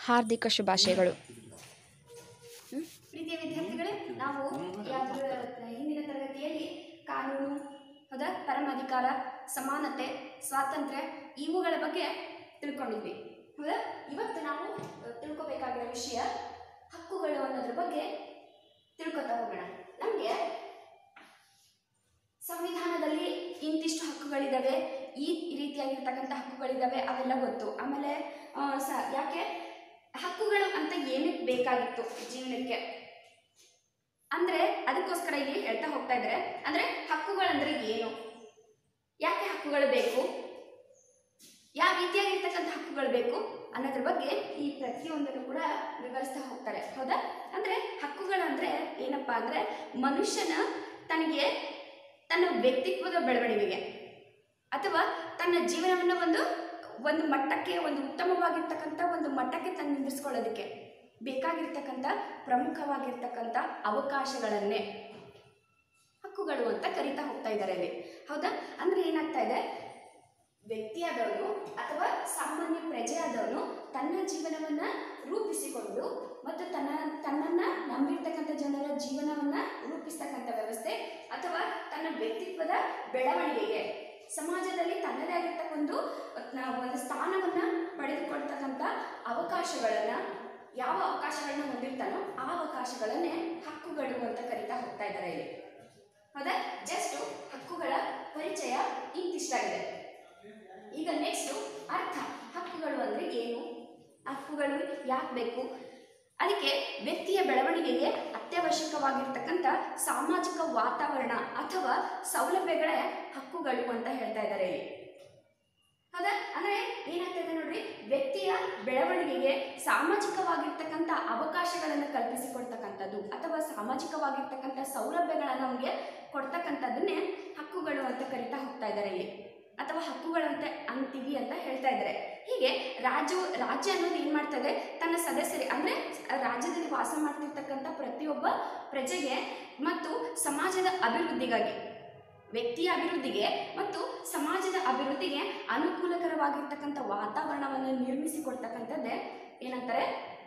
ಹಾರ್ದಿಕ ಶುಭಾಶಯಗಳು ಪ್ರೀತಿಯ ವಿದ್ಯಾರ್ಥಿಗಳೇ ನಾವು ಯಾವ್ದ್ರ ಹಿಂದಿನ ತರಗತಿಯಲ್ಲಿ ಕಾನೂನು ಹೌದಾ ಪರಮಾಧಿಕಾರ ಸಮಾನತೆ ಸ್ವಾತಂತ್ರ್ಯ ಇವುಗಳ ಬಗ್ಗೆ ತಿಳ್ಕೊಂಡಿದ್ವಿ ಹೌದಾ ಇವತ್ತು ನಾವು ಅಹ್, ತಿಳ್ಕೊಬೇಕಾಗಿರೋ ವಿಷಯ ಹಕ್ಕುಗಳು ಅನ್ನೋದ್ರ ಬಗ್ಗೆ ತಿಳ್ಕೊತಾ ಹೋಗೋಣ ನಮಗೆ ಸಂವಿಧಾನದಲ್ಲಿ ಇಂತಿಷ್ಟು ಹಕ್ಕುಗಳಿದ್ದಾವೆ ಈ ರೀತಿಯಾಗಿರ್ತಕ್ಕಂಥ ಹಕ್ಕುಗಳಿದ್ದಾವೆ ಅವೆಲ್ಲ ಗೊತ್ತು ಆಮೇಲೆ ಆ, ಸ ಯಾಕೆ ಹಕ್ಕುಗಳು ಅಂತ ಏನಕ್ಕೆ ಬೇಕಾಗಿತ್ತು ಜೀವನಕ್ಕೆ ಅಂದ್ರೆ ಅದಕ್ಕೋಸ್ಕರ ಇಲ್ಲಿ ಹೇಳ್ತಾ ಹೋಗ್ತಾ ಇದ್ದಾರೆ ಅಂದ್ರೆ ಹಕ್ಕುಗಳಂದ್ರೆ ಏನು ಯಾಕೆ ಹಕ್ಕುಗಳು ಬೇಕು ಯಾವ ರೀತಿಯಾಗಿರ್ತಕ್ಕಂಥ ಹಕ್ಕುಗಳು ಬೇಕು ಅನ್ನೋದ್ರ ಬಗ್ಗೆ ಈ ಪ್ರತಿಯೊಂದನ್ನು ಕೂಡ ವಿವರಿಸ್ತಾ ಹೋಗ್ತಾರೆ ಹೌದಾ ಅಂದ್ರೆ ಹಕ್ಕುಗಳಂದ್ರೆ ಏನಪ್ಪಾ ಅಂದ್ರೆ ಮನುಷ್ಯನ ತನಗೆ ತನ್ನ ವ್ಯಕ್ತಿತ್ವದ ಬೆಳವಣಿಗೆಗೆ ಅಥವಾ ತನ್ನ ಜೀವನವನ್ನು ಒಂದು ಒಂದು ಮಟ್ಟಕ್ಕೆ ಒಂದು ಉತ್ತಮವಾಗಿರ್ತಕ್ಕಂಥ ಒಂದು ಮಟ್ಟಕ್ಕೆ ತನ್ನ ನಿಂದಿರಿಸ್ಕೊಳ್ಳೋದಕ್ಕೆ ಬೇಕಾಗಿರ್ತಕ್ಕಂಥ ಪ್ರಮುಖವಾಗಿರ್ತಕ್ಕಂಥ ಅವಕಾಶಗಳನ್ನೇ ಹಕ್ಕುಗಳು ಅಂತ ಕರಿತಾ ಹೋಗ್ತಾ ಇದ್ದಾರೆ ಅಲ್ಲಿ ಹೌದಾ ಅಂದ್ರೆ ಏನಾಗ್ತಾ ಇದೆ ವ್ಯಕ್ತಿಯಾದವನು ಅಥವಾ ಸಾಮಾನ್ಯ ಪ್ರಜೆಯಾದವನು ತನ್ನ ಜೀವನವನ್ನ ರೂಪಿಸಿಕೊಂಡು ಮತ್ತು ತನ್ನ ತನ್ನನ್ನ ನಂಬಿರ್ತಕ್ಕಂಥ ಜನರ ಜೀವನವನ್ನ ರೂಪಿಸ್ತಕ್ಕಂಥ ವ್ಯವಸ್ಥೆ ಅಥವಾ ತನ್ನ ವ್ಯಕ್ತಿತ್ವದ ಬೆಳವಣಿಗೆಗೆ ಸಮಾಜದಲ್ಲಿ ತನ್ನದೇ ಆಗಿರ್ತಕ್ಕ ಒಂದು ನ- ಒಂದು ಸ್ಥಾನವನ್ನ ಪಡೆದುಕೊಳ್ತಕ್ಕಂಥ ಅವಕಾಶಗಳನ್ನ ಯಾವ ಅವಕಾಶಗಳನ್ನ ಹೊಂದಿರ್ತಾನೋ ಆ ಅವಕಾಶಗಳನ್ನೇ ಹಕ್ಕುಗಳು ಅಂತ ಕರಿತಾ ಹೋಗ್ತಾ ಇದ್ದಾರೆ ಇಲ್ಲಿ ಹೌದಾ ಜಸ್ಟ್ ಹಕ್ಕುಗಳ ಪರಿಚಯ ಇಂತಿಷ್ಟಾಗಿದೆ ಈಗ ನೆಕ್ಸ್ಟ್ ಅರ್ಥ ಹಕ್ಕುಗಳು ಅಂದ್ರೆ ಏನು ಹಕ್ಕುಗಳು ಯಾಕೆ ಬೇಕು ಅದಕ್ಕೆ ವ್ಯಕ್ತಿಯ ಬೆಳವಣಿಗೆಗೆ ಅತ್ಯವಶ್ಯಕವಾಗಿರ್ತಕ್ಕಂಥ ಸಾಮಾಜಿಕ ವಾತಾವರಣ ಅಥವಾ ಸೌಲಭ್ಯಗಳೇ ಹಕ್ಕುಗಳು ಅಂತ ಹೇಳ್ತಾ ಇದ್ದಾರೆ ಇಲ್ಲಿ ಹೌದಾ ಅಂದ್ರೆ ಏನಾಗ್ತದೆ ನೋಡ್ರಿ ವ್ಯಕ್ತಿಯ ಬೆಳವಣಿಗೆಗೆ ಸಾಮಾಜಿಕವಾಗಿರ್ತಕ್ಕಂಥ ಅವಕಾಶಗಳನ್ನು ಕಲ್ಪಿಸಿಕೊಡ್ತಕ್ಕಂಥದ್ದು ಅಥವಾ ಸಾಮಾಜಿಕವಾಗಿರ್ತಕ್ಕಂಥ ಸೌಲಭ್ಯಗಳನ್ನು ಅವನಿಗೆ ಕೊಡ್ತಕ್ಕಂಥದ್ದನ್ನೇ ಹಕ್ಕುಗಳು ಅಂತ ಕರಿತಾ ಹೋಗ್ತಾ ಇದ್ದಾರೆ ಇಲ್ಲಿ ಅಥವಾ ಹಕ್ಕುಗಳಂತೆ ಅಂತೀವಿ ಅಂತ ಹೇಳ್ತಾ ಇದ್ದಾರೆ ಹೀಗೆ ರಾಜ್ಯವು ರಾಜ್ಯ ಅನ್ನೋದು ಏನು ಮಾಡ್ತದೆ ತನ್ನ ಸದಸ್ಯರಿ ಅಂದರೆ ರಾಜ್ಯದಲ್ಲಿ ವಾಸ ಮಾಡ್ತಿರ್ತಕ್ಕಂಥ ಪ್ರತಿಯೊಬ್ಬ ಪ್ರಜೆಗೆ ಮತ್ತು ಸಮಾಜದ ಅಭಿವೃದ್ಧಿಗಾಗಿ ವ್ಯಕ್ತಿಯ ಅಭಿವೃದ್ಧಿಗೆ ಮತ್ತು ಸಮಾಜದ ಅಭಿವೃದ್ಧಿಗೆ ಅನುಕೂಲಕರವಾಗಿರ್ತಕ್ಕಂಥ ವಾತಾವರಣವನ್ನು ನಿರ್ಮಿಸಿಕೊಡ್ತಕ್ಕಂಥದ್ದೇ ಏನಂತಾರೆ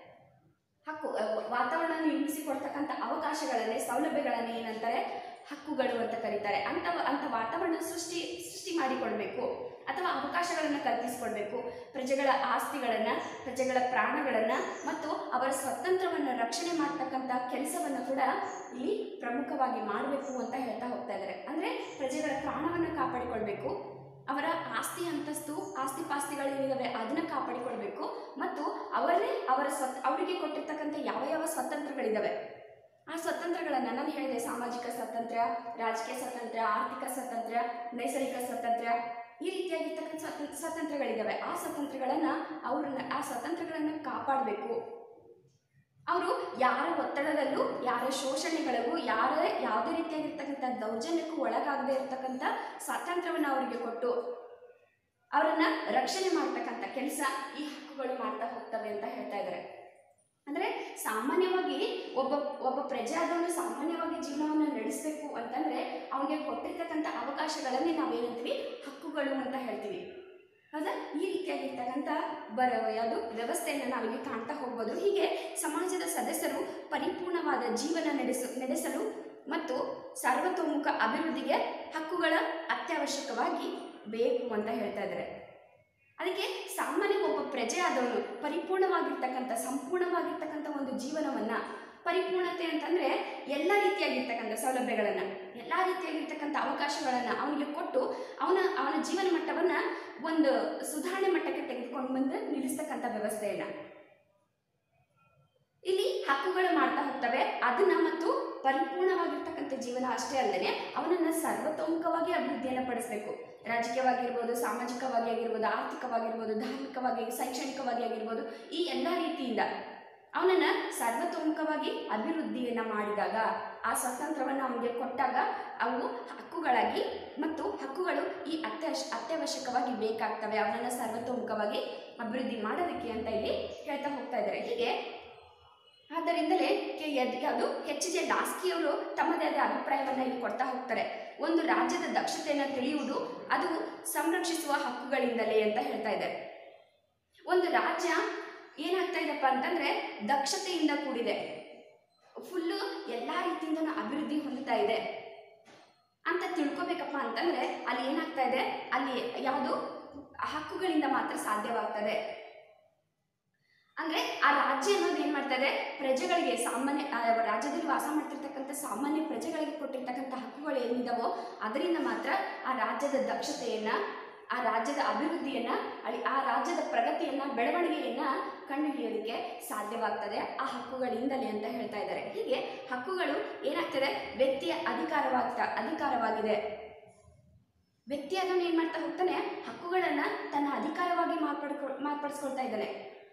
ಹಕ್ಕು ಅಹ್, ವಾತಾವರಣ ನಿರ್ಮಿಸಿಕೊಡ್ತಕ್ಕಂಥ ಅವಕಾಶಗಳನ್ನೇ ಸೌಲಭ್ಯಗಳನ್ನೇ ಏನಂತಾರೆ ಹಕ್ಕುಗಳು ಅಂತ ಕರೀತಾರೆ ಅಂತ ಅಂತ ವಾತಾವರಣ ಸೃಷ್ಟಿ ಸೃಷ್ಟಿ ಮಾಡಿಕೊಡ್ಬೇಕು ಅಥವಾ ಅವಕಾಶಗಳನ್ನು ಕಲ್ಪಿಸಿಕೊಡ್ಬೇಕು ಪ್ರಜೆಗಳ ಆಸ್ತಿಗಳನ್ನು ಪ್ರಜೆಗಳ ಪ್ರಾಣಗಳನ್ನು ಮತ್ತು ಅವರ ಸ್ವಾತಂತ್ರ್ಯವನ್ನು ರಕ್ಷಣೆ ಮಾಡ್ತಕ್ಕಂಥ ಕೆಲಸವನ್ನು ಕೂಡ ಇಲ್ಲಿ ಪ್ರಮುಖವಾಗಿ ಮಾಡಬೇಕು ಅಂತ ಹೇಳ್ತಾ ಹೋಗ್ತಾ ಇದ್ದಾರೆ ಅಂದರೆ ಪ್ರಜೆಗಳ ಪ್ರಾಣವನ್ನು ಕಾಪಾಡಿಕೊಳ್ಬೇಕು ಅವರ ಆಸ್ತಿ ಅಂತಸ್ತು ಆಸ್ತಿ ಪಾಸ್ತಿಗಳೇನಿದಾವೆ ಅದನ್ನು ಕಾಪಾಡಿಕೊಳ್ಬೇಕು ಮತ್ತು ಅವರೇ ಅವರ ಸ್ವತ್ ಅವರಿಗೆ ಕೊಟ್ಟಿರ್ತಕ್ಕಂಥ ಯಾವ ಯಾವ ಸ್ವಾತಂತ್ರ್ಯಗಳಿದ್ದಾವೆ ಆ ಸ್ವಾತಂತ್ರ್ಯಗಳನ್ನು ನಾನು ಹೇಳಿದೆ ಸಾಮಾಜಿಕ ಸ್ವಾತಂತ್ರ್ಯ ರಾಜಕೀಯ ಸ್ವಾತಂತ್ರ್ಯ ಆರ್ಥಿಕ ಸ್ವಾತಂತ್ರ್ಯ ನೈಸರ್ಗಿಕ ಸ್ವಾತಂತ್ರ್ಯ ಈ ರೀತಿಯಾಗಿರ್ತಕ್ಕಂಥ ಸ್ವಾತಂತ್ರ್ಯ ಸ್ವಾತಂತ್ರ್ಯಗಳಿದ್ದಾವೆ ಆ ಸ್ವಾತಂತ್ರ್ಯಗಳನ್ನು ಅವ್ರನ್ನ ಆ ಸ್ವಾತಂತ್ರ್ಯಗಳನ್ನು ಕಾಪಾಡಬೇಕು ಅವರು ಯಾರ ಒತ್ತಡದಲ್ಲೂ ಯಾರ ಶೋಷಣೆಗಳಿಗೂ ಯಾರ ಯಾವುದೇ ರೀತಿಯಾಗಿರ್ತಕ್ಕಂಥ ದೌರ್ಜನ್ಯಕ್ಕೂ ಒಳಗಾಗದೇ ಇರತಕ್ಕಂಥ ಸ್ವಾತಂತ್ರ್ಯವನ್ನು ಅವರಿಗೆ ಕೊಟ್ಟು ಅವರನ್ನ ರಕ್ಷಣೆ ಮಾಡ್ತಕ್ಕಂಥ ಕೆಲಸ ಈ ಹಕ್ಕುಗಳು ಮಾಡ್ತಾ ಹೋಗ್ತವೆ ಅಂತ ಹೇಳ್ತಾ ಇದ್ದಾರೆ ಅಂದರೆ ಸಾಮಾನ್ಯವಾಗಿ ಒಬ್ಬ ಒಬ್ಬ ಪ್ರಜೆ ಆದವನು ಸಾಮಾನ್ಯವಾಗಿ ಜೀವನವನ್ನು ನಡೆಸಬೇಕು ಅಂತಂದರೆ ಅವನಿಗೆ ಕೊಟ್ಟಿರ್ತಕ್ಕಂಥ ಅವಕಾಶಗಳನ್ನೇ ನಾವೇನಂತೀವಿ ಹಕ್ಕುಗಳು ಅಂತ ಹೇಳ್ತೀವಿ ಹೌದಾ ಈ ರೀತಿಯಾಗಿರ್ತಕ್ಕಂಥ ಬರ ಯಾವುದು ವ್ಯವಸ್ಥೆಯನ್ನು ನಾವಿಲ್ಲಿ ಕಾಣ್ತಾ ಹೋಗ್ಬೋದು ಹೀಗೆ ಸಮಾಜದ ಸದಸ್ಯರು ಪರಿಪೂರ್ಣವಾದ ಜೀವನ ನಡೆಸು ನಡೆಸಲು ಮತ್ತು ಸರ್ವತೋಮುಖ ಅಭಿವೃದ್ಧಿಗೆ ಹಕ್ಕುಗಳ ಅತ್ಯವಶ್ಯಕವಾಗಿ ಬೇಕು ಅಂತ ಹೇಳ್ತಾ ಇದ್ದಾರೆ ಅದಕ್ಕೆ ಸಾಮಾನ್ಯ ಒಬ್ಬ ಪ್ರಜೆ ಆದವನು ಪರಿಪೂರ್ಣವಾಗಿರ್ತಕ್ಕಂಥ ಸಂಪೂರ್ಣವಾಗಿರ್ತಕ್ಕಂಥ ಒಂದು ಜೀವನವನ್ನು ಪರಿಪೂರ್ಣತೆ ಅಂತಂದರೆ ಎಲ್ಲ ರೀತಿಯಾಗಿರ್ತಕ್ಕಂಥ ಸೌಲಭ್ಯಗಳನ್ನು ಎಲ್ಲ ರೀತಿಯಾಗಿರ್ತಕ್ಕಂಥ ಅವಕಾಶಗಳನ್ನು ಅವನಿಗೆ ಕೊಟ್ಟು ಅವನ ಅವನ ಜೀವನ ಮಟ್ಟವನ್ನು ಒಂದು ಸುಧಾರಣೆ ಮಟ್ಟಕ್ಕೆ ತೆಗೆದುಕೊಂಡು ಬಂದು ನಿಲ್ಲಿಸ್ತಕ್ಕಂಥ ವ್ಯವಸ್ಥೆಯನ್ನು ಇಲ್ಲಿ ಹಕ್ಕುಗಳು ಮಾಡ್ತಾ ಹೋಗ್ತವೆ ಅದನ್ನ ಮತ್ತು ಪರಿಪೂರ್ಣವಾಗಿರ್ತಕ್ಕಂಥ ಜೀವನ ಅಷ್ಟೇ ಅಲ್ಲದೆ ಅವನನ್ನು ಸರ್ವತೋಮುಖವಾಗಿ ಅಭಿವೃದ್ಧಿಯನ್ನು ಪಡಿಸಬೇಕು ರಾಜಕೀಯವಾಗಿರ್ಬೋದು ಸಾಮಾಜಿಕವಾಗಿ ಆಗಿರ್ಬೋದು ಆರ್ಥಿಕವಾಗಿರ್ಬೋದು ಧಾರ್ಮಿಕವಾಗಿ ಶೈಕ್ಷಣಿಕವಾಗಿ ಆಗಿರ್ಬೋದು ಈ ಎಲ್ಲ ರೀತಿಯಿಂದ ಅವನನ್ನು ಸರ್ವತೋಮುಖವಾಗಿ ಅಭಿವೃದ್ಧಿಯನ್ನು ಮಾಡಿದಾಗ ಆ ಸ್ವಾತಂತ್ರ್ಯವನ್ನು ಅವನಿಗೆ ಕೊಟ್ಟಾಗ ಅವು ಹಕ್ಕುಗಳಾಗಿ ಮತ್ತು ಹಕ್ಕುಗಳು ಈ ಅತ್ಯವಶ ಅತ್ಯವಶ್ಯಕವಾಗಿ ಬೇಕಾಗ್ತವೆ ಅವನನ್ನು ಸರ್ವತೋಮುಖವಾಗಿ ಅಭಿವೃದ್ಧಿ ಮಾಡೋದಕ್ಕೆ ಅಂತ ಇಲ್ಲಿ ಹೇಳ್ತಾ ಹೋಗ್ತಾ ಇದ್ದಾರೆ ಹೀಗೆ ಆದ್ದರಿಂದಲೇ ಕೆ- ಯದ್- ಯಾವುದು ಎಚ್ ಜೆ ಲಾಸ್ಕಿಯವರು ತಮ್ಮದೇ ಆದ ಅಭಿಪ್ರಾಯವನ್ನು ಇಲ್ಲಿ ಕೊಡ್ತಾ ಹೋಗ್ತಾರೆ ಒಂದು ರಾಜ್ಯದ ದಕ್ಷತೆಯನ್ನು ತಿಳಿಯುವುದು ಅದು ಸಂರಕ್ಷಿಸುವ ಹಕ್ಕುಗಳಿಂದಲೇ ಅಂತ ಹೇಳ್ತಾ ಇದ್ದಾರೆ ಒಂದು ರಾಜ್ಯ ಏನಾಗ್ತಾ ಇದೆಪ್ಪ ಅಂತಂದ್ರೆ ದಕ್ಷತೆಯಿಂದ ಕೂಡಿದೆ ಫುಲ್ಲು ಎಲ್ಲ ರೀತಿಯಿಂದನೂ ಅಭಿವೃದ್ಧಿ ಹೊಂದುತ್ತಾ ಇದೆ ಅಂತ ತಿಳ್ಕೊಬೇಕಪ್ಪ ಅಂತಂದ್ರೆ ಅಲ್ಲಿ ಏನಾಗ್ತಾ ಇದೆ ಅಲ್ಲಿ ಯಾವುದು ಹಕ್ಕುಗಳಿಂದ ಮಾತ್ರ ಸಾಧ್ಯವಾಗ್ತದೆ ಅಂದ್ರೆ ಆ ರಾಜ್ಯ ಅನ್ನೋದು ಏನ್ ಮಾಡ್ತಾ ಇದೆ ಪ್ರಜೆಗಳಿಗೆ ಸಾಮಾನ್ಯ ಆ ರಾಜ್ಯದಲ್ಲಿ ವಾಸ ಮಾಡ್ತಿರ್ತಕ್ಕಂಥ ಸಾಮಾನ್ಯ ಪ್ರಜೆಗಳಿಗೆ ಕೊಟ್ಟಿರ್ತಕ್ಕಂಥ ಹಕ್ಕುಗಳು ಏನಿದಾವೋ ಅದರಿಂದ ಮಾತ್ರ ಆ ರಾಜ್ಯದ ದಕ್ಷತೆಯನ್ನ ಆ ರಾಜ್ಯದ ಅಭಿವೃದ್ಧಿಯನ್ನ ಅಲ್ಲಿ ಆ ರಾಜ್ಯದ ಪ್ರಗತಿಯನ್ನ ಬೆಳವಣಿಗೆಯನ್ನ ಕಂಡುಹಿಡಿಯೋದಕ್ಕೆ ಸಾಧ್ಯವಾಗ್ತದೆ ಆ ಹಕ್ಕುಗಳಿಂದಲೇ ಅಂತ ಹೇಳ್ತಾ ಇದ್ದಾರೆ ಹೀಗೆ ಹಕ್ಕುಗಳು ಏನಾಗ್ತದೆ ವ್ಯಕ್ತಿಯ ಅಧಿಕಾರವಾಗ್ತಾ ಅಧಿಕಾರವಾಗಿದೆ ವ್ಯಕ್ತಿ ಅದನ್ನು ಏನ್ ಮಾಡ್ತಾ ಹೋಗ್ತಾನೆ ಹಕ್ಕುಗಳನ್ನ ತನ್ನ ಅಧಿಕಾರವಾಗಿ ಮಾರ್ಪಡ್ಕೊ ಮಾರ್ಪಡಿಸ್ಕೊಳ್ತಾ ಇದ್ದಾನೆ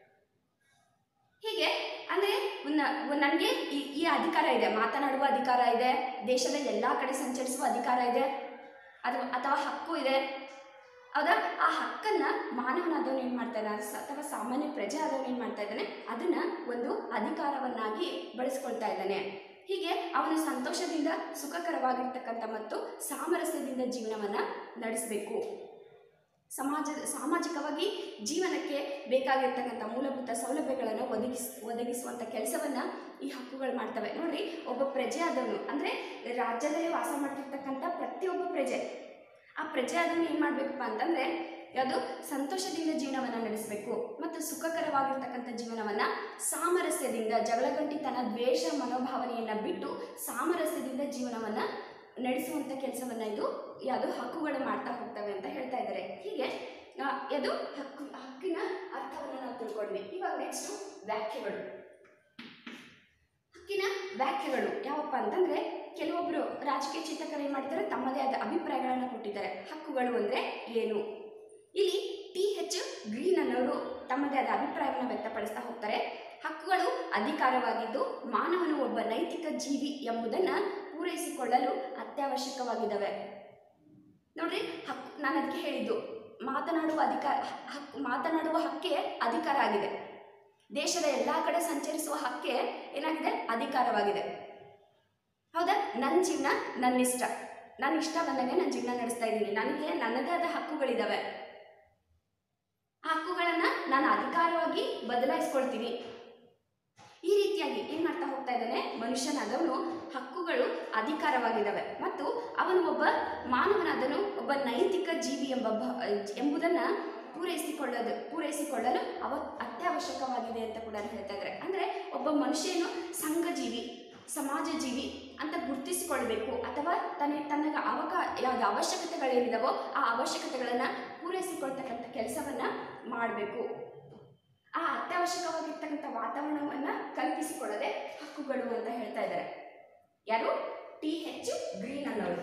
ಹೀಗೆ ಅಂದ್ರೆ ನನಗೆ ಈ ಈ ಅಧಿಕಾರ ಇದೆ ಮಾತನಾಡುವ ಅಧಿಕಾರ ಇದೆ ದೇಶದ ಎಲ್ಲ ಕಡೆ ಸಂಚರಿಸುವ ಅಧಿಕಾರ ಇದೆ ಅಥವಾ ಅಥವಾ ಹಕ್ಕು ಇದೆ ಹೌದಾ ಆ ಹಕ್ಕನ್ನ ಮಾನವನಾದವನು ಏನು ಮಾಡ್ತಾ ಇದ್ದಾನೆ ಸ- ಅಥವಾ ಸಾಮಾನ್ಯ ಪ್ರಜೆ ಆದವನು ಏನು ಮಾಡ್ತಾ ಇದ್ದಾನೆ ಅದನ್ನ ಒಂದು ಅಧಿಕಾರವನ್ನಾಗಿ ಬಳಸ್ಕೊಳ್ತಾ ಇದ್ದಾನೆ ಹೀಗೆ ಅವನು ಸಂತೋಷದಿಂದ ಸುಖಕರವಾಗಿರ್ತಕ್ಕಂಥ ಮತ್ತು ಸಾಮರಸ್ಯದಿಂದ ಜೀವನವನ್ನ ನಡೆಸಬೇಕು ಸಮಾಜ ಸಾಮಾಜಿಕವಾಗಿ ಜೀವನಕ್ಕೆ ಬೇಕಾಗಿರ್ತಕ್ಕಂಥ ಮೂಲಭೂತ ಸೌಲಭ್ಯಗಳನ್ನು ಒದಗಿಸ್ ಒದಗಿಸುವಂಥ ಕೆಲಸವನ್ನ ಈ ಹಕ್ಕುಗಳು ಮಾಡ್ತವೆ ನೋಡ್ರಿ ಒಬ್ಬ ಪ್ರಜೆ ಆದವನು ಅಂದರೆ ರಾಜ್ಯದಲ್ಲಿ ವಾಸ ಮಾಡ್ತಿರ್ತಕ್ಕಂಥ ಪ್ರತಿಯೊಬ್ಬ ಪ್ರಜೆ ಆ ಪ್ರಜೆ ಅದನ್ನು ಏನು ಮಾಡಬೇಕಪ್ಪ ಅಂತಂದರೆ ಯಾವುದು ಸಂತೋಷದಿಂದ ಜೀವನವನ್ನು ನಡೆಸಬೇಕು ಮತ್ತು ಸುಖಕರವಾಗಿರ್ತಕ್ಕಂಥ ಜೀವನವನ್ನು ಸಾಮರಸ್ಯದಿಂದ ಜಗಳಗಂಟಿತನ ದ್ವೇಷ ಮನೋಭಾವನೆಯನ್ನು ಬಿಟ್ಟು ಸಾಮರಸ್ಯದಿಂದ ಜೀವನವನ್ನು ನಡೆಸುವಂಥ ಕೆಲಸವನ್ನು ಇದು ಯಾವುದು ಹಕ್ಕುಗಳು ಮಾಡ್ತಾ ಹೋಗ್ತವೆ ಅಂತ ಹೇಳ್ತಾ ಇದ್ದಾರೆ ಹೀಗೆ ಆ, ಅದು ಹಕ್ಕು ಹಕ್ಕಿನ ಅರ್ಥವನ್ನು ನಾವು ತಿಳ್ಕೊಂಡ್ವಿ ಇವಾಗ ನೆಕ್ಸ್ಟು ವ್ಯಾಖ್ಯೆಗಳು ಹಕ್ಕಿನ ವ್ಯಾಖ್ಯೆಗಳು ಯಾವಪ್ಪ ಅಂತಂದ್ರೆ ಕೆಲವೊಬ್ಬರು ರಾಜಕೀಯ ಚಿಂತಕರು ಏನು ಮಾಡ್ತಾರೆ ತಮ್ಮದೇ ಆದ ಅಭಿಪ್ರಾಯಗಳನ್ನು ಕೊಟ್ಟಿದ್ದಾರೆ ಹಕ್ಕುಗಳು ಅಂದರೆ ಏನು ಇಲ್ಲಿ ಟಿ ಎಚ್ ಗ್ರೀನ್ ಅನ್ನೋರು ತಮ್ಮದೇ ಆದ ಅಭಿಪ್ರಾಯವನ್ನು ವ್ಯಕ್ತಪಡಿಸ್ತಾ ಹೋಗ್ತಾರೆ ಹಕ್ಕುಗಳು ಅಧಿಕಾರವಾಗಿದ್ದು ಮಾನವನು ಒಬ್ಬ ನೈತಿಕ ಜೀವಿ ಎಂಬುದನ್ನು ಪೂರೈಸಿಕೊಳ್ಳಲು ಅತ್ಯವಶ್ಯಕವಾಗಿದ್ದಾವೆ ನೋಡ್ರಿ ಹಕ್ಕು ನಾನು ಅದಕ್ಕೆ ಹೇಳಿದ್ದು ಮಾತನಾಡುವ ಅಧಿಕಾರ ಹಕ್ಕು ಮಾತನಾಡುವ ಹಕ್ಕೇ ಅಧಿಕಾರ ಆಗಿದೆ ದೇಶದ ಎಲ್ಲ ಕಡೆ ಸಂಚರಿಸುವ ಹಕ್ಕೆ ಏನಾಗಿದೆ ಅಧಿಕಾರವಾಗಿದೆ ಹೌದಾ ನನ್ನ ಜೀವನ ನನ್ನ ಇಷ್ಟ ನನ್ನ ಇಷ್ಟ ಬಂದಂಗೆ ನಾನು ಜೀವನ ನಡೆಸ್ತಾ ಇದ್ದೀನಿ ನನಗೆ ನನ್ನದೇ ಆದ ಹಕ್ಕುಗಳಿದ್ದಾವೆ ಆ ಹಕ್ಕುಗಳನ್ನು ನಾನು ಅಧಿಕಾರವಾಗಿ ಬದಲಾಯಿಸ್ಕೊಳ್ತೀನಿ ಈ ರೀತಿಯಾಗಿ ಏನು ಮಾಡ್ತಾ ಹೋಗ್ತಾ ಇದ್ದಾನೆ ಮನುಷ್ಯನಾದವನು ಹಕ್ಕುಗಳು ಅಧಿಕಾರವಾಗಿದ್ದಾವೆ ಮತ್ತು ಅವನು ಒಬ್ಬ ಮಾನವನಾದನು ಒಬ್ಬ ನೈತಿಕ ಜೀವಿ ಎಂಬ ಭ ಎಂಬುದನ್ನು ಪೂರೈಸಿಕೊಳ್ಳೋದು ಪೂರೈಸಿಕೊಳ್ಳಲು ಅವ ಅತ್ಯವಶ್ಯಕವಾಗಿದೆ ಅಂತ ಕೂಡ ಹೇಳ್ತಾ ಇದ್ದಾರೆ ಅಂದರೆ ಒಬ್ಬ ಮನುಷ್ಯನು ಸಂಘಜೀವಿ ಸಮಾಜ ಜೀವಿ ಅಂತ ಗುರುತಿಸಿಕೊಳ್ಬೇಕು ಅಥವಾ ತನ್ನ ತನಗೆ ಅವಕ ಯಾವ್ದು ಅವಶ್ಯಕತೆಗಳೇನಿದಾವೋ ಆ ಅವಶ್ಯಕತೆಗಳನ್ನು ಪೂರೈಸಿಕೊಳ್ತಕ್ಕಂಥ ಕೆಲಸವನ್ನು ಮಾಡಬೇಕು ಆ ಅತ್ಯವಶ್ಯಕವಾಗಿರ್ತಕ್ಕಂಥ ವಾತಾವರಣವನ್ನು ಕಲ್ಪಿಸಿಕೊಳ್ಳದೆ ಹಕ್ಕುಗಳು ಅಂತ ಹೇಳ್ತಾ ಇದ್ದಾರೆ ಯಾರು ಟಿ ಎಚ್ ಗ್ರೀನ್ ಅನ್ನೋರು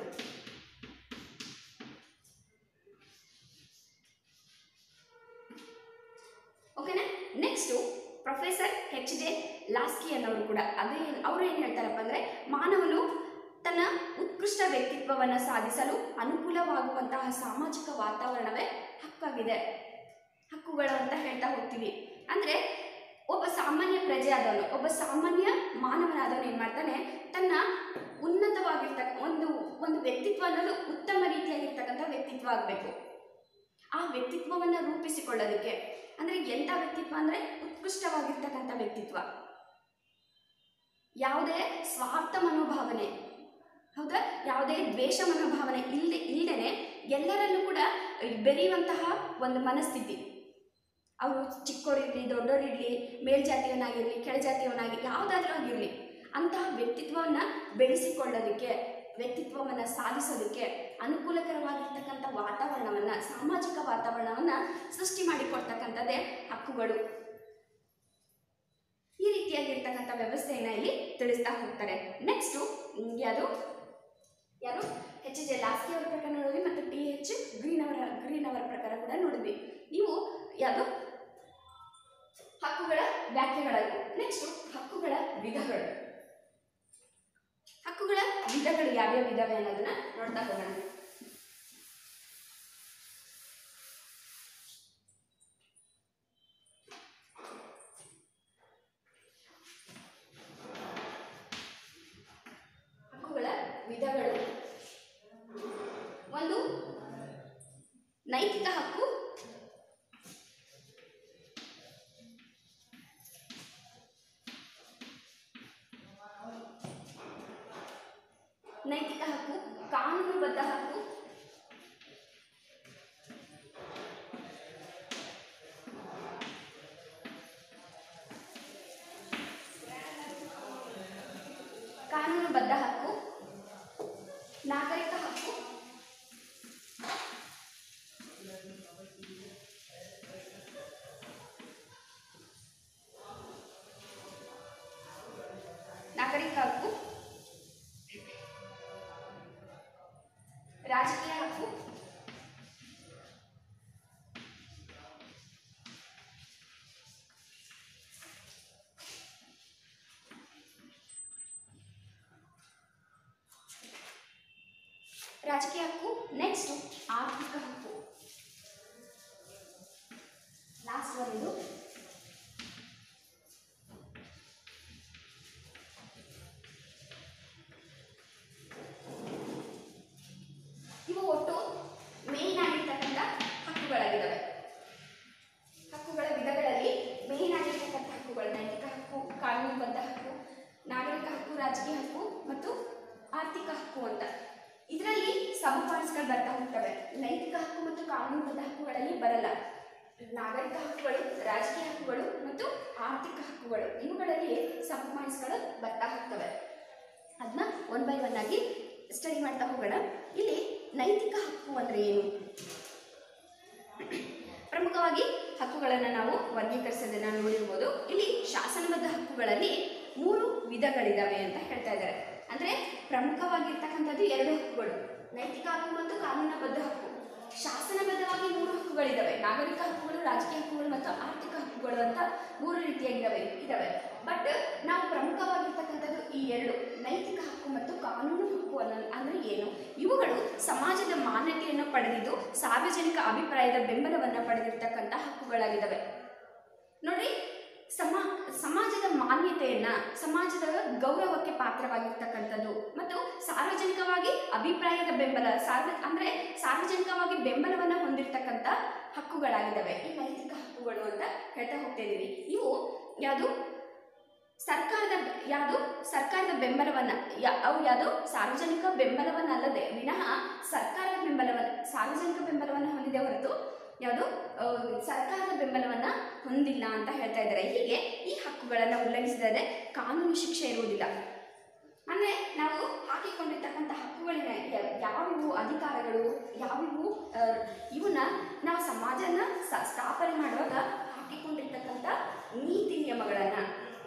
ಓಕೆನಾ next professor H J Laski ಅನ್ನೋರು ಕೂಡ ಅದೇ ಅವರು ಏನು ಹೇಳ್ತಾರಪ್ಪ ಅಂದರೆ ಮಾನವನು ತನ್ನ ಉತ್ಕೃಷ್ಟ ವ್ಯಕ್ತಿತ್ವವನ್ನು ಸಾಧಿಸಲು ಅನುಕೂಲವಾಗುವಂತಹ ಸಾಮಾಜಿಕ ವಾತಾವರಣವೇ ಹಕ್ಕಾಗಿದೆ ಹಕ್ಕುಗಳು ಅಂತ ಹೇಳ್ತಾ ಹೋಗ್ತೀವಿ ಅಂದರೆ ಒಬ್ಬ ಸಾಮಾನ್ಯ ಪ್ರಜೆ ಆದವನು ಒಬ್ಬ ಸಾಮಾನ್ಯ ಮಾನವನಾದವನು ಏನು ಮಾಡ್ತಾನೆ ತನ್ನ ಉನ್ನತವಾಗಿರ್ತಕ್ಕ ಒಂದು ಒಂದು ವ್ಯಕ್ತಿತ್ವ ಅನ್ನೋದು ಉತ್ತಮ ರೀತಿಯಾಗಿರ್ತಕ್ಕಂಥ ವ್ಯಕ್ತಿತ್ವ ಆಗಬೇಕು ಆ ವ್ಯಕ್ತಿತ್ವವನ್ನು ರೂಪಿಸಿಕೊಳ್ಳೋದಕ್ಕೆ ಅಂದರೆ ಎಂಥ ವ್ಯಕ್ತಿತ್ವ ಅಂದರೆ ಉತ್ಕೃಷ್ಟವಾಗಿರ್ತಕ್ಕಂಥ ವ್ಯಕ್ತಿತ್ವ ಯಾವುದೇ ಸ್ವಾರ್ಥ ಮನೋಭಾವನೆ ಹೌದಾ ಯಾವುದೇ ದ್ವೇಷ ಮನೋಭಾವನೆ ಇಲ್ಲದೆ ಇಲ್ಲದೇನೆ ಎಲ್ಲರಲ್ಲೂ ಕೂಡ ಬೆರೆಯುವಂತಹ ಒಂದು ಮನಸ್ಥಿತಿ ಅವರು ಚಿಕ್ಕವರಿರಲಿ ದೊಡ್ಡವರಿರಲಿ ಮೇಲ್ಜಾತಿಯವನಾಗಿರಲಿ ಕೆಳಜಾತಿಯವನಾಗಿ ಯಾವುದಾದ್ರೂ ಆಗಿರಲಿ ಅಂತಹ ವ್ಯಕ್ತಿತ್ವವನ್ನು ಬೆಳೆಸಿಕೊಳ್ಳೋದಕ್ಕೆ ವ್ಯಕ್ತಿತ್ವವನ್ನು ಸಾಧಿಸೋದಕ್ಕೆ ಅನುಕೂಲಕರವಾಗಿರ್ತಕ್ಕಂಥ ವಾತಾವರಣವನ್ನು ಸಾಮಾಜಿಕ ವಾತಾವರಣವನ್ನು ಸೃಷ್ಟಿ ಮಾಡಿಕೊಡ್ತಕ್ಕಂಥದ್ದೇ ಹಕ್ಕುಗಳು ಈ ರೀತಿಯಾಗಿರ್ತಕ್ಕಂಥ ವ್ಯವಸ್ಥೆಯನ್ನು ಇಲ್ಲಿ ತಿಳಿಸ್ತಾ ಹೋಗ್ತಾರೆ ನೆಕ್ಸ್ಟು ಯಾರು ಯಾರು ಎಚ್ ಜೆ ಲಾಸ್ಕಿ ಅವರ ಪ್ರಕಾರ ನೋಡಿದ್ವಿ ಮತ್ತು ಟಿ ಎಚ್ ಗ್ರೀನ್ ಅವರ ಗ್ರೀನ್ ಅವರ ಪ್ರಕಾರ ಕೂಡ ನೋಡಿದ್ವಿ ನೀವು ಯಾವುದು ಹಕ್ಕುಗಳ ವ್ಯಾಖ್ಯೆಗಳನ್ನು ನೆಕ್ಸ್ಟು ಹಕ್ಕುಗಳ ವಿಧಗಳು ಹಕ್ಕುಗಳ ವಿಧಗಳು ಯಾವ್ಯಾವ ಇದಾವೆ ಅನ್ನೋದನ್ನ ನೋಡ್ತಾ ಹೋಗೋಣ ಹಕ್ಕುಗಳ ವಿಧಗಳು ಒಂದು ನೈತಿಕ ಹಕ್ಕು ನೈತಿಕ ಹಕ್ಕು ಕಾನೂನುಬದ್ಧ ಹಕ್ಕು ಕಾನೂನುಬದ್ಧ ಹಕ್ಕು ನಾಗರಿಕ ಹಕ್ಕು ನಾಗರಿಕ ಹಕ್ಕು ರಾಜಕೀಯ ಹಕ್ಕು ರಾಜಕೀಯ ಹಕ್ಕು ನೆಕ್ಸ್ಟ್ ಆರ್ಥಿಕ ಹಕ್ಕು ಲಾಸ್ಟ್ ಒಂದು ಇವು ಒಟ್ಟು ಮೇನ್ ಆಗಿರ್ತಕ್ಕಂಥ ಹಕ್ಕುಗಳಾಗಿದ್ದಾವೆ ಹಕ್ಕುಗಳ ವಿಧಗಳಲ್ಲಿ ಮೇನ್ ಆಗಿರ್ತಕ್ಕಂಥ ಹಕ್ಕುಗಳು ನೈತಿಕ ಹಕ್ಕು ಕಾನೂನುಬದ್ಧ ಹಕ್ಕು ನಾಗರಿಕ ಹಕ್ಕು ರಾಜಕೀಯ ಹಕ್ಕು ಮತ್ತು ಆರ್ಥಿಕ ಹಕ್ಕು ಅಂತ ಇದರಲ್ಲಿ ಸಬ್ ಪಾಯಿಂಟ್ಸ್ಗಳು ಬರ್ತಾ ಹೋಗ್ತವೆ ನೈತಿಕ ಹಕ್ಕು ಮತ್ತು ಕಾನೂನುಬದ್ಧ ಹಕ್ಕುಗಳಲ್ಲಿ ಬರಲ್ಲ ನಾಗರಿಕ ಹಕ್ಕುಗಳು ರಾಜಕೀಯ ಹಕ್ಕುಗಳು ಮತ್ತು ಆರ್ಥಿಕ ಹಕ್ಕುಗಳು ಇವುಗಳಲ್ಲಿ ಸಬ್ ಪಾಯಿಂಟ್ಸ್ಗಳು ಬರ್ತಾ ಹೋಗ್ತವೆ ಅದನ್ನ ಒನ್ ಬೈ ಒನ್ ಆಗಿ ಸ್ಟಡಿ ಮಾಡ್ತಾ ಹೋಗೋಣ ಇಲ್ಲಿ ನೈತಿಕ ಹಕ್ಕು ಅಂದರೆ ಏನು ಪ್ರಮುಖವಾಗಿ ಹಕ್ಕುಗಳನ್ನು ನಾವು ವರ್ಗೀಕರಿಸೋದನ್ನ ನೋಡಿರ್ಬೋದು ಇಲ್ಲಿ ಶಾಸನಬದ್ಧ ಹಕ್ಕುಗಳಲ್ಲಿ ಮೂರು ವಿಧಗಳಿದಾವೆ ಅಂತ ಹೇಳ್ತಾ ಇದ್ದಾರೆ ಅಂದ್ರೆ ಪ್ರಮುಖವಾಗಿರ್ತಕ್ಕಂಥದ್ದು ಎರಡು ಹಕ್ಕುಗಳು ನೈತಿಕ ಹಕ್ಕು ಮತ್ತು ಕಾನೂನುಬದ್ಧ ಹಕ್ಕು ಶಾಸನಬದ್ಧವಾಗಿ ಮೂರು ಹಕ್ಕುಗಳಿದಾವೆ ನಾಗರಿಕ ಹಕ್ಕುಗಳು ರಾಜಕೀಯ ಹಕ್ಕುಗಳು ಮತ್ತು ಆರ್ಥಿಕ ಹಕ್ಕುಗಳು ಅಂತ ಮೂರು ರೀತಿಯಾಗಿದ್ದಾವೆ ಇದಾವೆ ಬಟ್ ನಾವು ಪ್ರಮುಖವಾಗಿರ್ತಕ್ಕಂಥದ್ದು ಈ ಎರಡು ನೈತಿಕ ಹಕ್ಕು ಮತ್ತು ಕಾನೂನು ಹಕ್ಕು ಅನ್ನೋ ಅಂದ್ರೆ ಏನು ಇವುಗಳು ಸಮಾಜದ ಮಾನ್ಯತೆಯನ್ನು ಪಡೆದಿದ್ದು ಸಾರ್ವಜನಿಕ ಅಭಿಪ್ರಾಯದ ಬೆಂಬಲವನ್ನು ಪಡೆದಿರ್ತಕ್ಕಂಥ ಹಕ್ಕುಗಳಾಗಿದ್ದಾವೆ ನೋಡಿ ಸಮಾ ಸಮಾಜದ ಮಾನ್ಯತೆಯನ್ನ ಸಮಾಜದ ಗೌರವಕ್ಕೆ ಪಾತ್ರವಾಗಿರ್ತಕ್ಕಂಥದ್ದು ಮತ್ತು ಸಾರ್ವಜನಿಕವಾಗಿ ಅಭಿಪ್ರಾಯದ ಬೆಂಬಲ ಸಾರ್ವ ಅಂದ್ರೆ ಸಾರ್ವಜನಿಕವಾಗಿ ಬೆಂಬಲವನ್ನ ಹೊಂದಿರತಕ್ಕಂಥ ಹಕ್ಕುಗಳಾಗಿದ್ದಾವೆ ಈ ನೈತಿಕ ಹಕ್ಕುಗಳು ಅಂತ ಹೇಳ್ತಾ ಹೋಗ್ತಾ ಇದೀವಿ ಇವು ಯಾವುದು ಸರ್ಕಾರದ ಯಾವುದು ಸರ್ಕಾರದ ಬೆಂಬಲವನ್ನ ಯಾ- ಅವು ಯಾವುದು ಸಾರ್ವಜನಿಕ ಬೆಂಬಲವನ್ನಲ್ಲದೆ ವಿನಃ ಸರ್ಕಾರದ ಬೆಂಬಲವನ್ನ ಸಾರ್ವಜನಿಕ ಬೆಂಬಲವನ್ನು ಹೊಂದಿದೆ ಹೊರತು ಯಾವುದು ಆ, ಸರ್ಕಾರದ ಬೆಂಬಲವನ್ನ ಹೊಂದಿಲ್ಲ ಅಂತ ಹೇಳ್ತಾ ಇದ್ದಾರೆ ಹೀಗೆ ಈ ಹಕ್ಕುಗಳನ್ನು ಉಲ್ಲಂಘಿಸಿದರೆ ಕಾನೂನು ಶಿಕ್ಷೆ ಇರುವುದಿಲ್ಲ ಅಂದ್ರೆ ನಾವು ಹಾಕಿಕೊಂಡಿರ್ತಕ್ಕಂಥ ಹಕ್ಕುಗಳಿನ ಯ- ಯಾವಿವು ಅಧಿಕಾರಗಳು ಯಾವಿವು ಆ, ಇವನ್ನ ನಾವು ಸಮಾಜನ ಸ- ಸ್ಥಾಪನೆ ಮಾಡುವಾಗ ಹಾಕಿಕೊಂಡಿರ್ತಕ್ಕಂಥ ನೀತಿ ನಿಯಮಗಳನ್ನ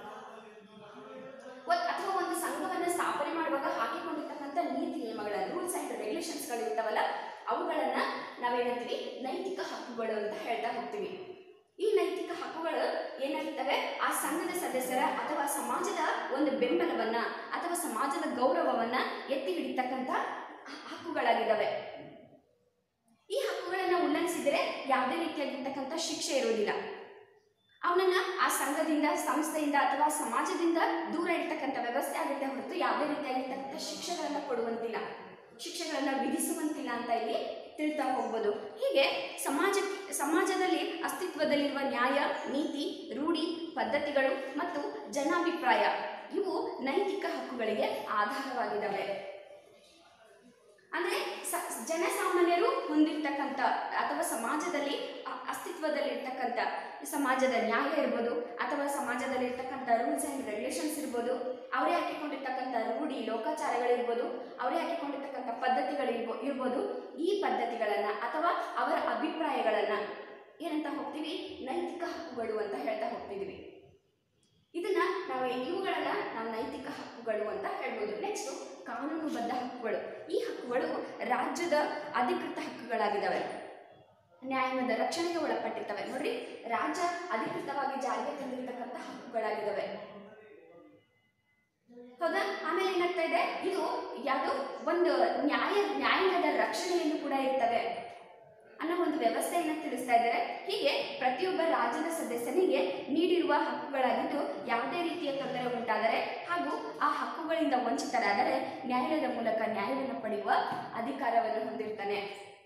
ಒ- ಅಥವಾ ಒಂದು ಸಂಘವನ್ನ ಸ್ಥಾಪನೆ ಮಾಡುವಾಗ ಹಾಕಿಕೊಂಡಿರ್ತಕ್ಕಂಥ ನೀತಿ ನಿಯಮಗಳ ರೂಲ್ಸ್ ಅಂಡ್ ರೆಗ್ಯುಲೇಷನ್ಸ್ಗಳು ಇರ್ತಾವಲ್ಲ ಅವುಗಳನ್ನ ನಾವೇನಂತೀವಿ ನೈತಿಕ ಹಕ್ಕುಗಳು ಅಂತ ಹೇಳ್ತಾ ಹೋಗ್ತೀವಿ ಈ ನೈತಿಕ ಹಕ್ಕುಗಳು ಏನಾಗಿರ್ತವೆ ಆ ಸಂಘದ ಸದಸ್ಯರ ಅಥವಾ ಸಮಾಜದ ಒಂದು ಬೆಂಬಲವನ್ನ ಅಥವಾ ಸಮಾಜದ ಗೌರವವನ್ನ ಎತ್ತಿ ಹಿಡಿತಕ್ಕಂಥ ಹ- ಹಕ್ಕುಗಳಾಗಿದ್ದಾವೆ ಈ ಹಕ್ಕುಗಳನ್ನ ಉಲ್ಲಂಘಿಸಿದರೆ ಯಾವುದೇ ರೀತಿಯಾಗಿರ್ತಕ್ಕಂಥ ಶಿಕ್ಷೆ ಇರುವುದಿಲ್ಲ ಅವನನ್ನ ಆ ಸಂಘದಿಂದ ಸಂಸ್ಥೆಯಿಂದ ಅಥವಾ ಸಮಾಜದಿಂದ ದೂರ ಇರ್ತಕ್ಕಂಥ ವ್ಯವಸ್ಥೆ ಆಗುತ್ತೆ ಹೊರತು ಯಾವುದೇ ರೀತಿಯಾಗಿರ್ತಕ್ಕಂಥ ಶಿಕ್ಷೆಗಳನ್ನ ಕೊಡುವಂತಿಲ್ಲ ಶಿಕ್ಷೆಗಳನ್ನ ವಿಧಿಸುವಂತಿಲ್ಲ ಅಂತ ಇಲ್ಲಿ ತಿಳ್ತಾ ಹೋಗ್ಬೋದು ಹೀಗೆ ಸಮಾಜ ಸಮಾಜದಲ್ಲಿ ಅಸ್ತಿತ್ವದಲ್ಲಿರುವ ನ್ಯಾಯ ನೀತಿ ರೂಢಿ ಪದ್ಧತಿಗಳು ಮತ್ತು ಜನಾಭಿಪ್ರಾಯ ಇವು ನೈತಿಕ ಹಕ್ಕುಗಳಿಗೆ ಆಧಾರವಾಗಿದ್ದಾವೆ ಅಂದ್ರೆ ಸ- ಜನಸಾಮಾನ್ಯರು ಹೊಂದಿರ್ತಕ್ಕಂಥ ಅಥವಾ ಸಮಾಜದಲ್ಲಿ ಅ- ಅಸ್ತಿತ್ವದಲ್ಲಿರ್ತಕ್ಕಂಥ ಸಮಾಜದ ನ್ಯಾಯ ಇರ್ಬೋದು ಅಥವಾ ಸಮಾಜದಲ್ಲಿ ಇರ್ತಕ್ಕಂಥ ರೂಲ್ಸ್ ಆ್ಯಂಡ್ ರೆಗ್ಯುಲೇಷನ್ಸ್ ಇರ್ಬೋದು ಅವರೇ ಹಾಕಿಕೊಂಡಿರ್ತಕ್ಕಂಥ ರೂಢಿ ಲೋಕಾಚಾರಗಳಿರ್ಬೋದು ಅವರೇ ಹಾಕಿಕೊಂಡಿರ್ತಕ್ಕಂಥ ಪದ್ಧತಿಗಳು ಇರ್ಬೋ ಇರ್ಬೋದು ಈ ಪದ್ಧತಿಗಳನ್ನು ಅಥವಾ ಅವರ ಅಭಿಪ್ರಾಯಗಳನ್ನು ಏನಂತ ಹೋಗ್ತೀವಿ ನೈತಿಕ ಹಕ್ಕುಗಳು ಅಂತ ಹೇಳ್ತಾ ಹೋಗ್ತಿದ್ದೀವಿ ಇದನ್ನ ನಾವು ಇವುಗಳನ್ನ ನಾವು ನೈತಿಕ ಹಕ್ಕುಗಳು ಅಂತ ಹೇಳ್ಬೋದು ನೆಕ್ಸ್ಟ್ ಕಾನೂನುಬದ್ಧ ಹಕ್ಕುಗಳು ಈ ಹಕ್ಕುಗಳು ರಾಜ್ಯದ ಅಧಿಕೃತ ಹಕ್ಕುಗಳಾಗಿದ್ದಾವೆ ನ್ಯಾಯಾಂಗದ ರಕ್ಷಣೆಗೆ ಒಳಪಟ್ಟಿರ್ತವೆ ನೋಡ್ರಿ ರಾಜ್ಯ ಅಧಿಕೃತವಾಗಿ ಜಾರಿಗೆ ತಂದಿರತಕ್ಕಂಥ ಹಕ್ಕುಗಳಾಗಿದ್ದಾವೆ ಹೌದಾ ಆಮೇಲೆ ಏನಾಗ್ತಾ ಇದೆ ಇದು ಯಾವುದು ಒಂದು ನ್ಯಾಯ ನ್ಯಾಯಾಂಗದ ರಕ್ಷಣೆಯನ್ನು ಕೂಡ ಇರ್ತವೆ ಅನ್ನೋ ಒಂದು ವ್ಯವಸ್ಥೆಯನ್ನು ತಿಳಿಸ್ತಾ ಇದ್ದಾರೆ ಹೀಗೆ ಪ್ರತಿಯೊಬ್ಬ ರಾಜ್ಯದ ಸದಸ್ಯನಿಗೆ ನೀಡಿರುವ ಹಕ್ಕುಗಳಾಗಿದ್ದು ಯಾವುದೇ ರೀತಿಯ ತೊಂದರೆ ಉಂಟಾದರೆ ಹಾಗೂ ಆ ಹಕ್ಕುಗಳಿಂದ ವಂಚಿತರಾದರೆ ನ್ಯಾಯಾಲಯದ ಮೂಲಕ ನ್ಯಾಯವನ್ನು ಪಡೆಯುವ ಅಧಿಕಾರವನ್ನು ಹೊಂದಿರ್ತಾನೆ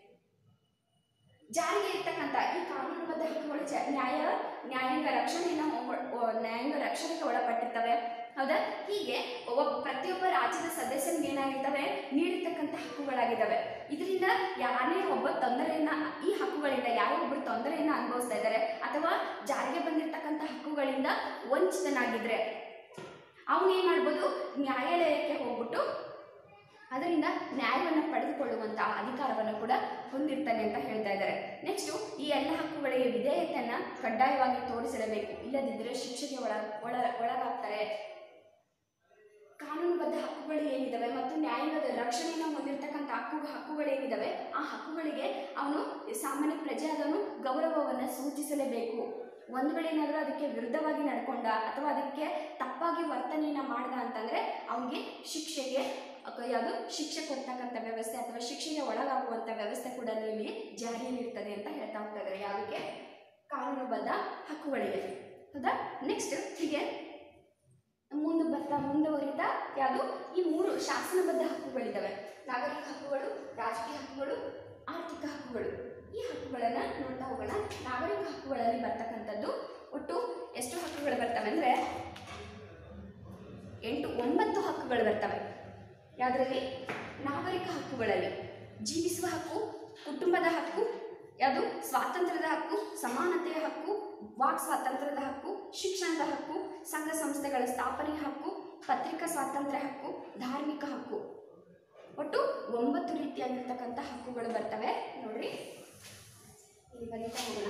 ಜಾರಿಗೆ ಇರ್ತಕ್ಕಂಥ ಈ ಕಾನೂನುಬದ್ಧ ಹಕ್ಕುಗಳು ಜ- ನ್ಯಾಯ ನ್ಯಾಯಾಂಗ ರಕ್ಷಣೆಯನ್ನು ಒ- ಒ- ನ್ಯಾಯಾಂಗ ರಕ್ಷಣೆಗೆ ಒಳಪಟ್ಟಿರ್ತವೆ ಹೌದಾ ಹೀಗೆ ಒಬ್ಬ ಪ್ರತಿಯೊಬ್ಬ ರಾಜ್ಯದ ಸದಸ್ಯನಿಗೆ ಏನಾಗಿರ್ತವೆ ಬಂದಿರತಕ್ಕಂಥ ಹಕ್ಕುಗಳಾಗಿದ್ದಾವೆ ಇದರಿಂದ ಯಾರೇ ಒಬ್ಬ ತೊಂದರೆಯನ್ನ ಈ ಹಕ್ಕುಗಳಿಂದ ಯಾರೋ ಒಬ್ಬರು ತೊಂದರೆಯನ್ನ ಅನುಭವಿಸ್ತಾ ಇದ್ದಾರೆ ಅಥವಾ ಜಾರಿಗೆ ಬಂದಿರತಕ್ಕಂಥ ಹಕ್ಕುಗಳಿಂದ ವಂಚಿತನಾಗಿದ್ರೆ ಅವನು ಏನು ಮಾಡ್ಬೋದು ನ್ಯಾಯಾಲಯಕ್ಕೆ ಹೋಗ್ಬಿಟ್ಟು ಅದರಿಂದ ನ್ಯಾಯವನ್ನು ಪಡೆದುಕೊಳ್ಳುವಂಥ ಅಧಿಕಾರವನ್ನು ಕೂಡ ಹೊಂದಿರ್ತಾನೆ ಅಂತ ಹೇಳ್ತಾ ಇದ್ದಾರೆ ನೆಕ್ಸ್ಟು ಈ ಎಲ್ಲ ಹಕ್ಕುಗಳಿಗೆ ವಿಧೇಯತೆಯನ್ನು ಕಡ್ಡಾಯವಾಗಿ ತೋರಿಸಲೇಬೇಕು ಇಲ್ಲದಿದ್ದರೆ ಶಿಕ್ಷೆಗೆ ಒಳ ಒಳ ಒಳಗಾಗ್ತಾರೆ ಕಾನೂನುಬದ್ಧ ಹಕ್ಕುಗಳು ಏನಿದಾವೆ ಮತ್ತು ನ್ಯಾಯವಾದ ರಕ್ಷಣೆಯನ್ನು ಹೊಂದಿರತಕ್ಕಂಥ ಹಕ್ಕು ಹಕ್ಕುಗಳೇನಿದಾವೆ ಆ ಹಕ್ಕುಗಳಿಗೆ ಅವನು ಸಾಮಾನ್ಯ ಪ್ರಜೆ ಆದವನು ಗೌರವವನ್ನು ಸೂಚಿಸಲೇಬೇಕು ಒಂದು ವೇಳೆ ಏನಾದರೂ ಅದಕ್ಕೆ ವಿರುದ್ಧವಾಗಿ ನಡ್ಕೊಂಡ ಅಥವಾ ಅದಕ್ಕೆ ತಪ್ಪಾಗಿ ವರ್ತನೆಯನ್ನು ಮಾಡ್ದ ಅಂತಂದರೆ ಅವನಿಗೆ ಶಿಕ್ಷೆಗೆ ಅಕ- ಯಾವುದು ಶಿಕ್ಷೆ ಕೊಡ್ತಕ್ಕಂಥ ವ್ಯವಸ್ಥೆ ಅಥವಾ ಶಿಕ್ಷೆಗೆ ಒಳಗಾಗುವಂಥ ವ್ಯವಸ್ಥೆ ಕೂಡ ಇಲ್ಲಿ ಜಾರಿಯಲ್ಲಿರ್ತದೆ ಅಂತ ಹೇಳ್ತಾ ಹೋಗ್ತಾ ಇದ್ದಾರೆ ಯಾವುದಕ್ಕೆ ಕಾನೂನುಬದ್ಧ ಹಕ್ಕುಗಳಿಗೆ ಹೌದಾ ನೆಕ್ಸ್ಟ್ ಹೀಗೆ ಮುಂದೆ ಬರ್ತಾ ಮುಂದುವರಿತಾ ಯಾವುದು ಈ ಮೂರು ಶಾಸನಬದ್ಧ ಹಕ್ಕುಗಳಿದ್ದಾವೆ ನಾಗರಿಕ ಹಕ್ಕುಗಳು ರಾಜಕೀಯ ಹಕ್ಕುಗಳು ಆರ್ಥಿಕ ಹಕ್ಕುಗಳು ಈ ಹಕ್ಕುಗಳನ್ನು ನೋಡ್ತಾ ಹೋಗೋಣ ನಾಗರಿಕ ಹಕ್ಕುಗಳಲ್ಲಿ ಬರ್ತಕ್ಕಂಥದ್ದು ಒಟ್ಟು ಎಷ್ಟು ಹಕ್ಕುಗಳು ಬರ್ತವೆ ಅಂದರೆ ಎಂಟು ಒಂಬತ್ತು ಹಕ್ಕುಗಳು ಬರ್ತವೆ ಯಾವುದರಲ್ಲಿ ನಾಗರಿಕ ಹಕ್ಕುಗಳಲ್ಲಿ ಜೀವಿಸುವ ಹಕ್ಕು ಕುಟುಂಬದ ಹಕ್ಕು ಯಾವುದು ಸ್ವಾತಂತ್ರ್ಯದ ಹಕ್ಕು ಸಮಾನತೆಯ ಹಕ್ಕು ವಾಕ್ ಸ್ವಾತಂತ್ರ್ಯದ ಹಕ್ಕು ಶಿಕ್ಷಣದ ಹಕ್ಕು ಸಂಘ ಸಂಸ್ಥೆಗಳ ಸ್ಥಾಪನೆ ಹಕ್ಕು ಪತ್ರಿಕಾ ಸ್ವಾತಂತ್ರ್ಯ ಹಕ್ಕು ಧಾರ್ಮಿಕ ಹಕ್ಕು ಒಟ್ಟು ಒಂಬತ್ತು ರೀತಿಯಾಗಿರ್ತಕ್ಕಂಥ ಹಕ್ಕುಗಳು ಬರ್ತವೆ ನೋಡ್ರಿ ಇಲ್ಲಿ ಬರೀತಾ ಹೋಗೋಣ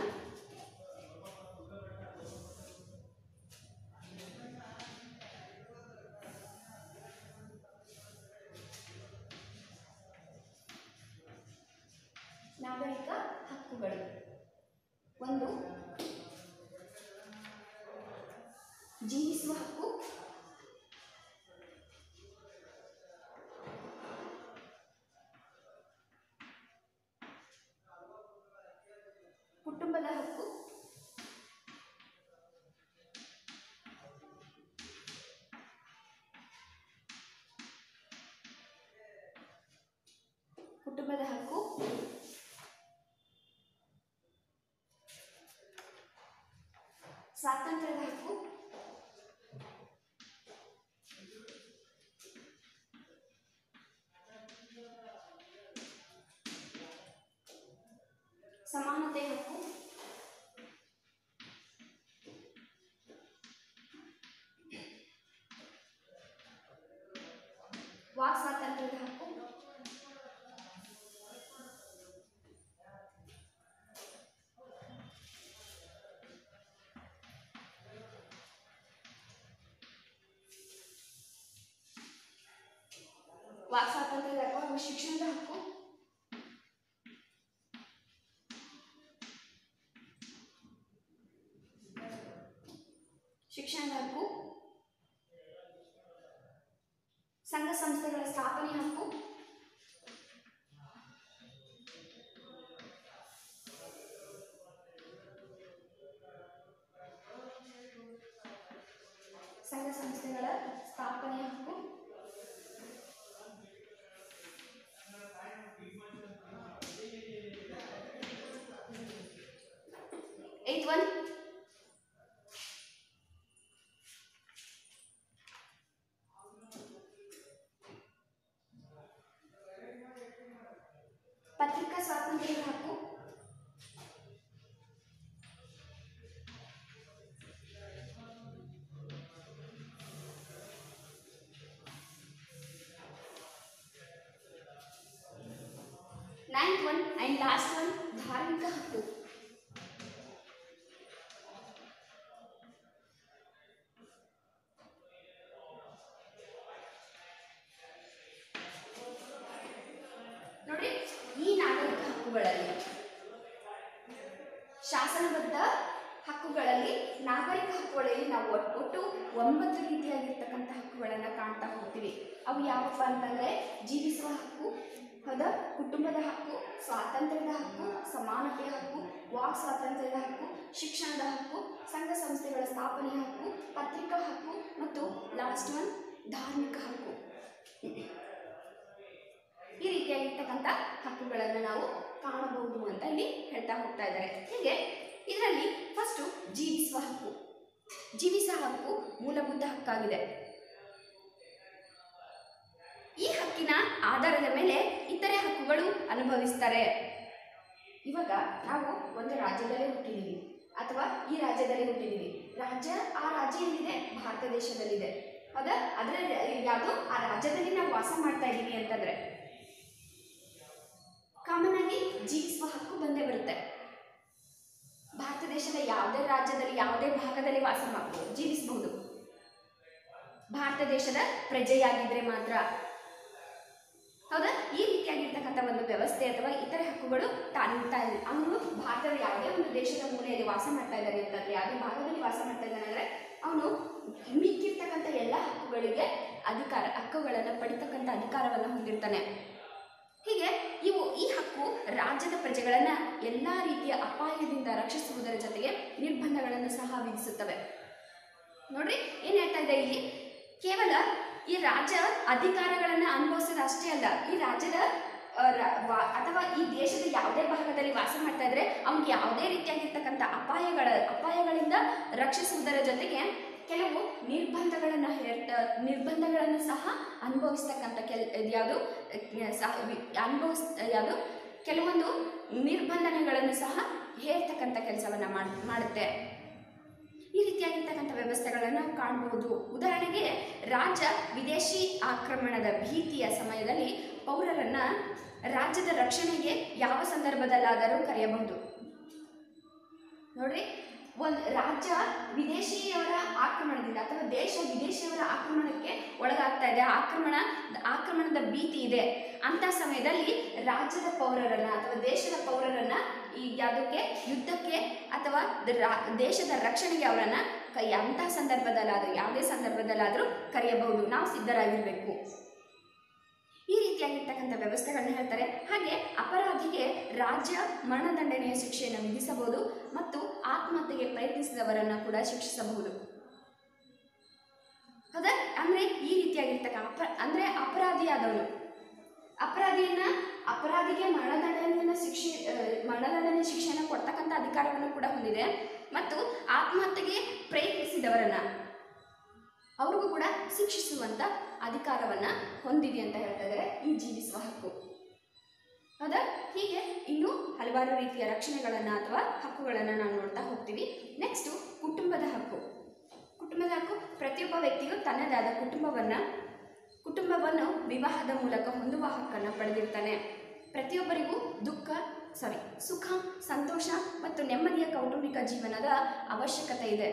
ನಾಗರಿಕ ಹಕ್ಕುಗಳು ಒಂದು ಜೀವಿಸುವ ಹಕ್ಕು ಕುಟುಂಬದ ಹಕ್ಕು ಕುಟುಂಬದ ಹಕ್ಕು ಸ್ವಾತಂತ್ರ್ಯದ ಹಕ್ಕು ಸಮಾನತೆ ಹಕ್ಕು ವಾಕ್ ಸ್ವಾತಂತ್ರ್ಯದ ಹಕ್ಕು ವಾಕ್ ಸ್ವಾತಂತ್ರ್ಯದ ಹಕ್ಕು ಹಾಗೂ ಶಿಕ್ಷಣದ ಹಕ್ಕು ಶಿಕ್ಷಣದ ಹಕ್ಕು ಸಂಘ ಸಂಸ್ಥೆಗಳ ಸ್ಥಾಪನೆ ಹಕ್ಕು ಸಂಘ ಸಂಸ್ಥೆಗಳ ಸ್ಥಾಪನೆ ಹಕ್ಕು ಏತ್ ಒನ್ ಪತ್ರಿಕಾ ಸ್ವಾತಂತ್ರ್ಯದ ಹಕ್ಕು ninth one and last one ಧಾರ್ಮಿಕ ಹಕ್ಕು ನೋಡಿ ಈ ನಾಗರಿಕ ಹಕ್ಕುಗಳಲ್ಲಿ ಶಾಸನಬದ್ಧ ಹಕ್ಕುಗಳಲ್ಲಿ ನಾಗರಿಕ ಹಕ್ಕುಗಳಲ್ಲಿ ನಾವು ಒಟ್- ಒಟ್ಟು ಒಂಬತ್ತು ರೀತಿಯಾಗಿರ್ತಕ್ಕಂಥ ಹಕ್ಕುಗಳನ್ನು ಕಾಣ್ತಾ ಹೋಗ್ತೀವಿ ಅವು ಯಾವಪ್ಪ ಅಂತಂದರೆ ಜೀವಿಸುವ ಹಕ್ಕು ಹೌದಾ ಕುಟುಂಬದ ಹಕ್ಕು ಸ್ವಾತಂತ್ರ್ಯದ ಹಕ್ಕು ಸಮಾನತೆಯ ಹಕ್ಕು ವಾಕ್ ಸ್ವಾತಂತ್ರ್ಯದ ಹಕ್ಕು ಶಿಕ್ಷಣದ ಹಕ್ಕು ಸಂಘ ಸಂಸ್ಥೆಗಳ ಸ್ಥಾಪನೆಯ ಹಕ್ಕು ಪತ್ರಿಕಾ ಹಕ್ಕು ಮತ್ತು ಲಾಸ್ಟ್ ಒನ್ ಧಾರ್ಮಿಕ ಹಕ್ಕು ಈ ರೀತಿಯಾಗಿರ್ತಕ್ಕಂಥ ಹಕ್ಕುಗಳನ್ನು ನಾವು ಕಾಣಬಹುದು ಅಂತ ಇಲ್ಲಿ ಹೇಳ್ತಾ ಹೋಗ್ತಾ ಇದ್ದಾರೆ ಹೀಗೆ ಇದರಲ್ಲಿ ಫಸ್ಟು ಜೀವಿಸುವ ಹಕ್ಕು ಜೀವಿಸುವ ಹಕ್ಕು ಮೂಲಭೂತ ಹಕ್ಕಾಗಿದೆ ಈ ಹಕ್ಕು ಹಕ್ಕಿನ ಆಧಾರದ ಮೇಲೆ ಇತರೆ ಹಕ್ಕುಗಳು ಅನುಭವಿಸ್ತಾರೆ ಇವಾಗ ನಾವು ಒಂದು ರಾಜ್ಯದಲ್ಲೇ ಹುಟ್ಟಿದ್ದೀವಿ ಅಥವಾ ಈ ರಾಜ್ಯದಲ್ಲಿ ಹುಟ್ಟಿದ್ದೀವಿ ರಾಜ್ಯ ಆ ರಾಜ್ಯ ಎಲ್ಲಿದೆ ಭಾರತ ದೇಶದಲ್ಲಿದೆ ಹೌದಾ ಅದರ ಯಾವುದು ಆ ರಾಜ್ಯದಲ್ಲಿ ನಾವು ವಾಸ ಮಾಡ್ತಾ ಇದ್ದೀವಿ ಅಂತಂದ್ರೆ ಕಾಮನ್ ಆಗಿ ಜೀವಿಸುವ ಹಕ್ಕು ಬಂದೇ ಬರುತ್ತೆ ಭಾರತ ದೇಶದ ಯಾವುದೇ ರಾಜ್ಯದಲ್ಲಿ ಯಾವುದೇ ಭಾಗದಲ್ಲಿ ವಾಸ ಮಾಡಬಹುದು ಜೀವಿಸಬಹುದು ಭಾರತ ದೇಶದ ಪ್ರಜೆಯಾಗಿದ್ರೆ ಮಾತ್ರ ಹೌದಾ ಈ ರೀತಿಯಾಗಿರ್ತಕ್ಕಂಥ ಒಂದು ವ್ಯವಸ್ಥೆ ಅಥವಾ ಇತರೆ ಹಕ್ಕುಗಳು ತಾನು ತಾನು ಅವನು ಭಾರತದ ಯಾವುದೇ ಒಂದು ದೇಶದ ಮೂಲೆಯಲ್ಲಿ ವಾಸ ಮಾಡ್ತಾ ಇದ್ದಾನೆ ಅಂತಂದ್ರೆ ಯಾವುದೇ ಭಾಗದಲ್ಲಿ ವಾಸ ಮಾಡ್ತಾ ಇದ್ದಾನೆ ಅಂದ್ರೆ ಅವನು ಮಿಕ್ಕಿರ್ತಕ್ಕಂಥ ಎಲ್ಲ ಹಕ್ಕುಗಳಿಗೆ ಅಧಿಕಾರ ಹಕ್ಕುಗಳನ್ನು ಪಡಿತಕ್ಕಂಥ ಅಧಿಕಾರವನ್ನು ಹೊಂದಿರ್ತಾನೆ ಹೀಗೆ ಇವು ಈ ಹಕ್ಕು ರಾಜ್ಯದ ಪ್ರಜೆಗಳನ್ನ ಎಲ್ಲಾ ರೀತಿಯ ಅಪಾಯದಿಂದ ರಕ್ಷಿಸುವುದರ ಜೊತೆಗೆ ನಿರ್ಬಂಧಗಳನ್ನು ಸಹ ವಿಧಿಸುತ್ತವೆ ನೋಡ್ರಿ ಏನ್ ಹೇಳ್ತಾ ಇದೆ ಇಲ್ಲಿ ಕೇವಲ ಈ ರಾಜ್ಯ ಅಧಿಕಾರಗಳನ್ನ ಅನುಭವಿಸೋದು ಅಷ್ಟೇ ಅಲ್ಲ ಈ ರಾಜ್ಯದ ಆ, ರ- ವಾ- ಅಥವಾ ಈ ದೇಶದ ಯಾವುದೇ ಭಾಗದಲ್ಲಿ ವಾಸ ಮಾಡ್ತಾ ಇದ್ರೆ ಅವ್ನಿಗೆ ಯಾವುದೇ ರೀತಿಯಾಗಿರ್ತಕ್ಕಂಥ ಅಪಾಯಗಳ ಅಪಾಯಗಳಿಂದ ರಕ್ಷಿಸುವುದರ ಜೊತೆಗೆ ಕೆಲವು ನಿರ್ಬಂಧಗಳನ್ನು ಹೇರ್ತ ನಿರ್ಬಂಧಗಳನ್ನು ಸಹ ಅನುಭವಿಸ್ತಕ್ಕಂಥ ಕೆಲ್ ಯಾವುದು ಸಹ ಅನುಭವಿಸ್ ಯಾವುದು ಕೆಲವೊಂದು ನಿರ್ಬಂಧನೆಗಳನ್ನು ಸಹ ಹೇರ್ತಕ್ಕಂಥ ಕೆಲಸವನ್ನು ಮಾಡುತ್ತೆ ಈ ರೀತಿಯಾಗಿರ್ತಕ್ಕಂಥ ವ್ಯವಸ್ಥೆಗಳನ್ನು ನಾವು ಕಾಣಬಹುದು ಉದಾಹರಣೆಗೆ ರಾಜ್ಯ ವಿದೇಶಿ ಆಕ್ರಮಣದ ಭೀತಿಯ ಸಮಯದಲ್ಲಿ ಪೌರರನ್ನ ರಾಜ್ಯದ ರಕ್ಷಣೆಗೆ ಯಾವ ಸಂದರ್ಭದಲ್ಲಾದರೂ ಕರೆಯಬಹುದು ನೋಡ್ರಿ ಒಂದು ರಾಜ್ಯ ವಿದೇಶಿಯವರ ಆಕ್ರಮಣದಿಂದ ಅಥವಾ ದೇಶ ವಿದೇಶಿಯವರ ಆಕ್ರಮಣಕ್ಕೆ ಒಳಗಾಗ್ತಾ ಇದೆ ಆಕ್ರಮಣ ಆಕ್ರಮಣದ ಭೀತಿ ಇದೆ ಅಂತ ಸಮಯದಲ್ಲಿ ರಾಜ್ಯದ ಪೌರರನ್ನ ಅಥವಾ ದೇಶದ ಪೌರರನ್ನ ಈ ಯಾವುದಕ್ಕೆ ಯುದ್ಧಕ್ಕೆ ಅಥವಾ ದ- ರಾ- ದೇಶದ ರಕ್ಷಣೆಗೆ ಅವರನ್ನ ಕೈ ಅಂತಹ ಸಂದರ್ಭದಲ್ಲಾದರೂ ಯಾವುದೇ ಸಂದರ್ಭದಲ್ಲಾದರೂ ಕರೆಯಬಹುದು ನಾವು ಸಿದ್ಧರಾಗಿರಬೇಕು ಈ ರೀತಿಯಾಗಿರ್ತಕ್ಕಂಥ ವ್ಯವಸ್ಥೆಗಳನ್ನ ಹೇಳ್ತಾರೆ ಹಾಗೆ ಅಪರಾಧಿಗೆ ರಾಜ್ಯ ಮರಣದಂಡನೆಯ ಶಿಕ್ಷೆಯನ್ನು ವಿಧಿಸಬಹುದು ಮತ್ತು ಆತ್ಮಹತ್ಯೆಗೆ ಪ್ರಯತ್ನಿಸಿದವರನ್ನ ಕೂಡ ಶಿಕ್ಷಿಸಬಹುದು ಹೌದಾ ಅಂದ್ರೆ ಈ ರೀತಿಯಾಗಿರ್ತಕ್ಕ ಅಪ ಅಂದ್ರೆ ಅಪರಾಧಿಯಾದವನು ಅಪರಾಧಿಯನ್ನ ಅಪರಾಧಿಗೆ ಮರಣದಂಡನೆಯ ಶಿಕ್ಷೆ ಆ, ಮರಣದಂಡನೆ ಶಿಕ್ಷೆಯನ್ನು ಕೊಡ್ತಕ್ಕಂಥ ಅಧಿಕಾರವನ್ನು ಕೂಡ ಹೊಂದಿದೆ ಮತ್ತು ಆತ್ಮಹತ್ಯೆಗೆ ಪ್ರಯತ್ನಿಸಿದವರನ್ನ ಅವ್ರಿಗೂ ಕೂಡ ಶಿಕ್ಷಿಸುವಂತ ಅಧಿಕಾರವನ್ನ ಹೊಂದಿದೆ ಅಂತ ಹೇಳ್ತಾ ಇದ್ದಾರೆ ಈ ಜೀವಿಸುವ ಹಕ್ಕು ಹೌದಾ ಹೀಗೆ ಇನ್ನು ಹಲವಾರು ರೀತಿಯ ರಕ್ಷಣೆಗಳನ್ನ ಅಥವಾ ಹಕ್ಕುಗಳನ್ನ ನಾವು ನೋಡ್ತಾ ಹೋಗ್ತೀವಿ ನೆಕ್ಸ್ಟು ಕುಟುಂಬದ ಹಕ್ಕು ಕುಟುಂಬದ ಹಕ್ಕು ಪ್ರತಿಯೊಬ್ಬ ವ್ಯಕ್ತಿಯು ತನ್ನದೇ ಆದ ಕುಟುಂಬವನ್ನ ಕುಟುಂಬವನ್ನು ವಿವಾಹದ ಮೂಲಕ ಹೊಂದುವ ಹಕ್ಕನ್ನು ಪಡೆದಿರ್ತಾನೆ ಪ್ರತಿಯೊಬ್ಬರಿಗೂ ದುಃಖ ಸಾರಿ ಸುಖ ಸಂತೋಷ ಮತ್ತು ನೆಮ್ಮದಿಯ ಕೌಟುಂಬಿಕ ಜೀವನದ ಅವಶ್ಯಕತೆ ಇದೆ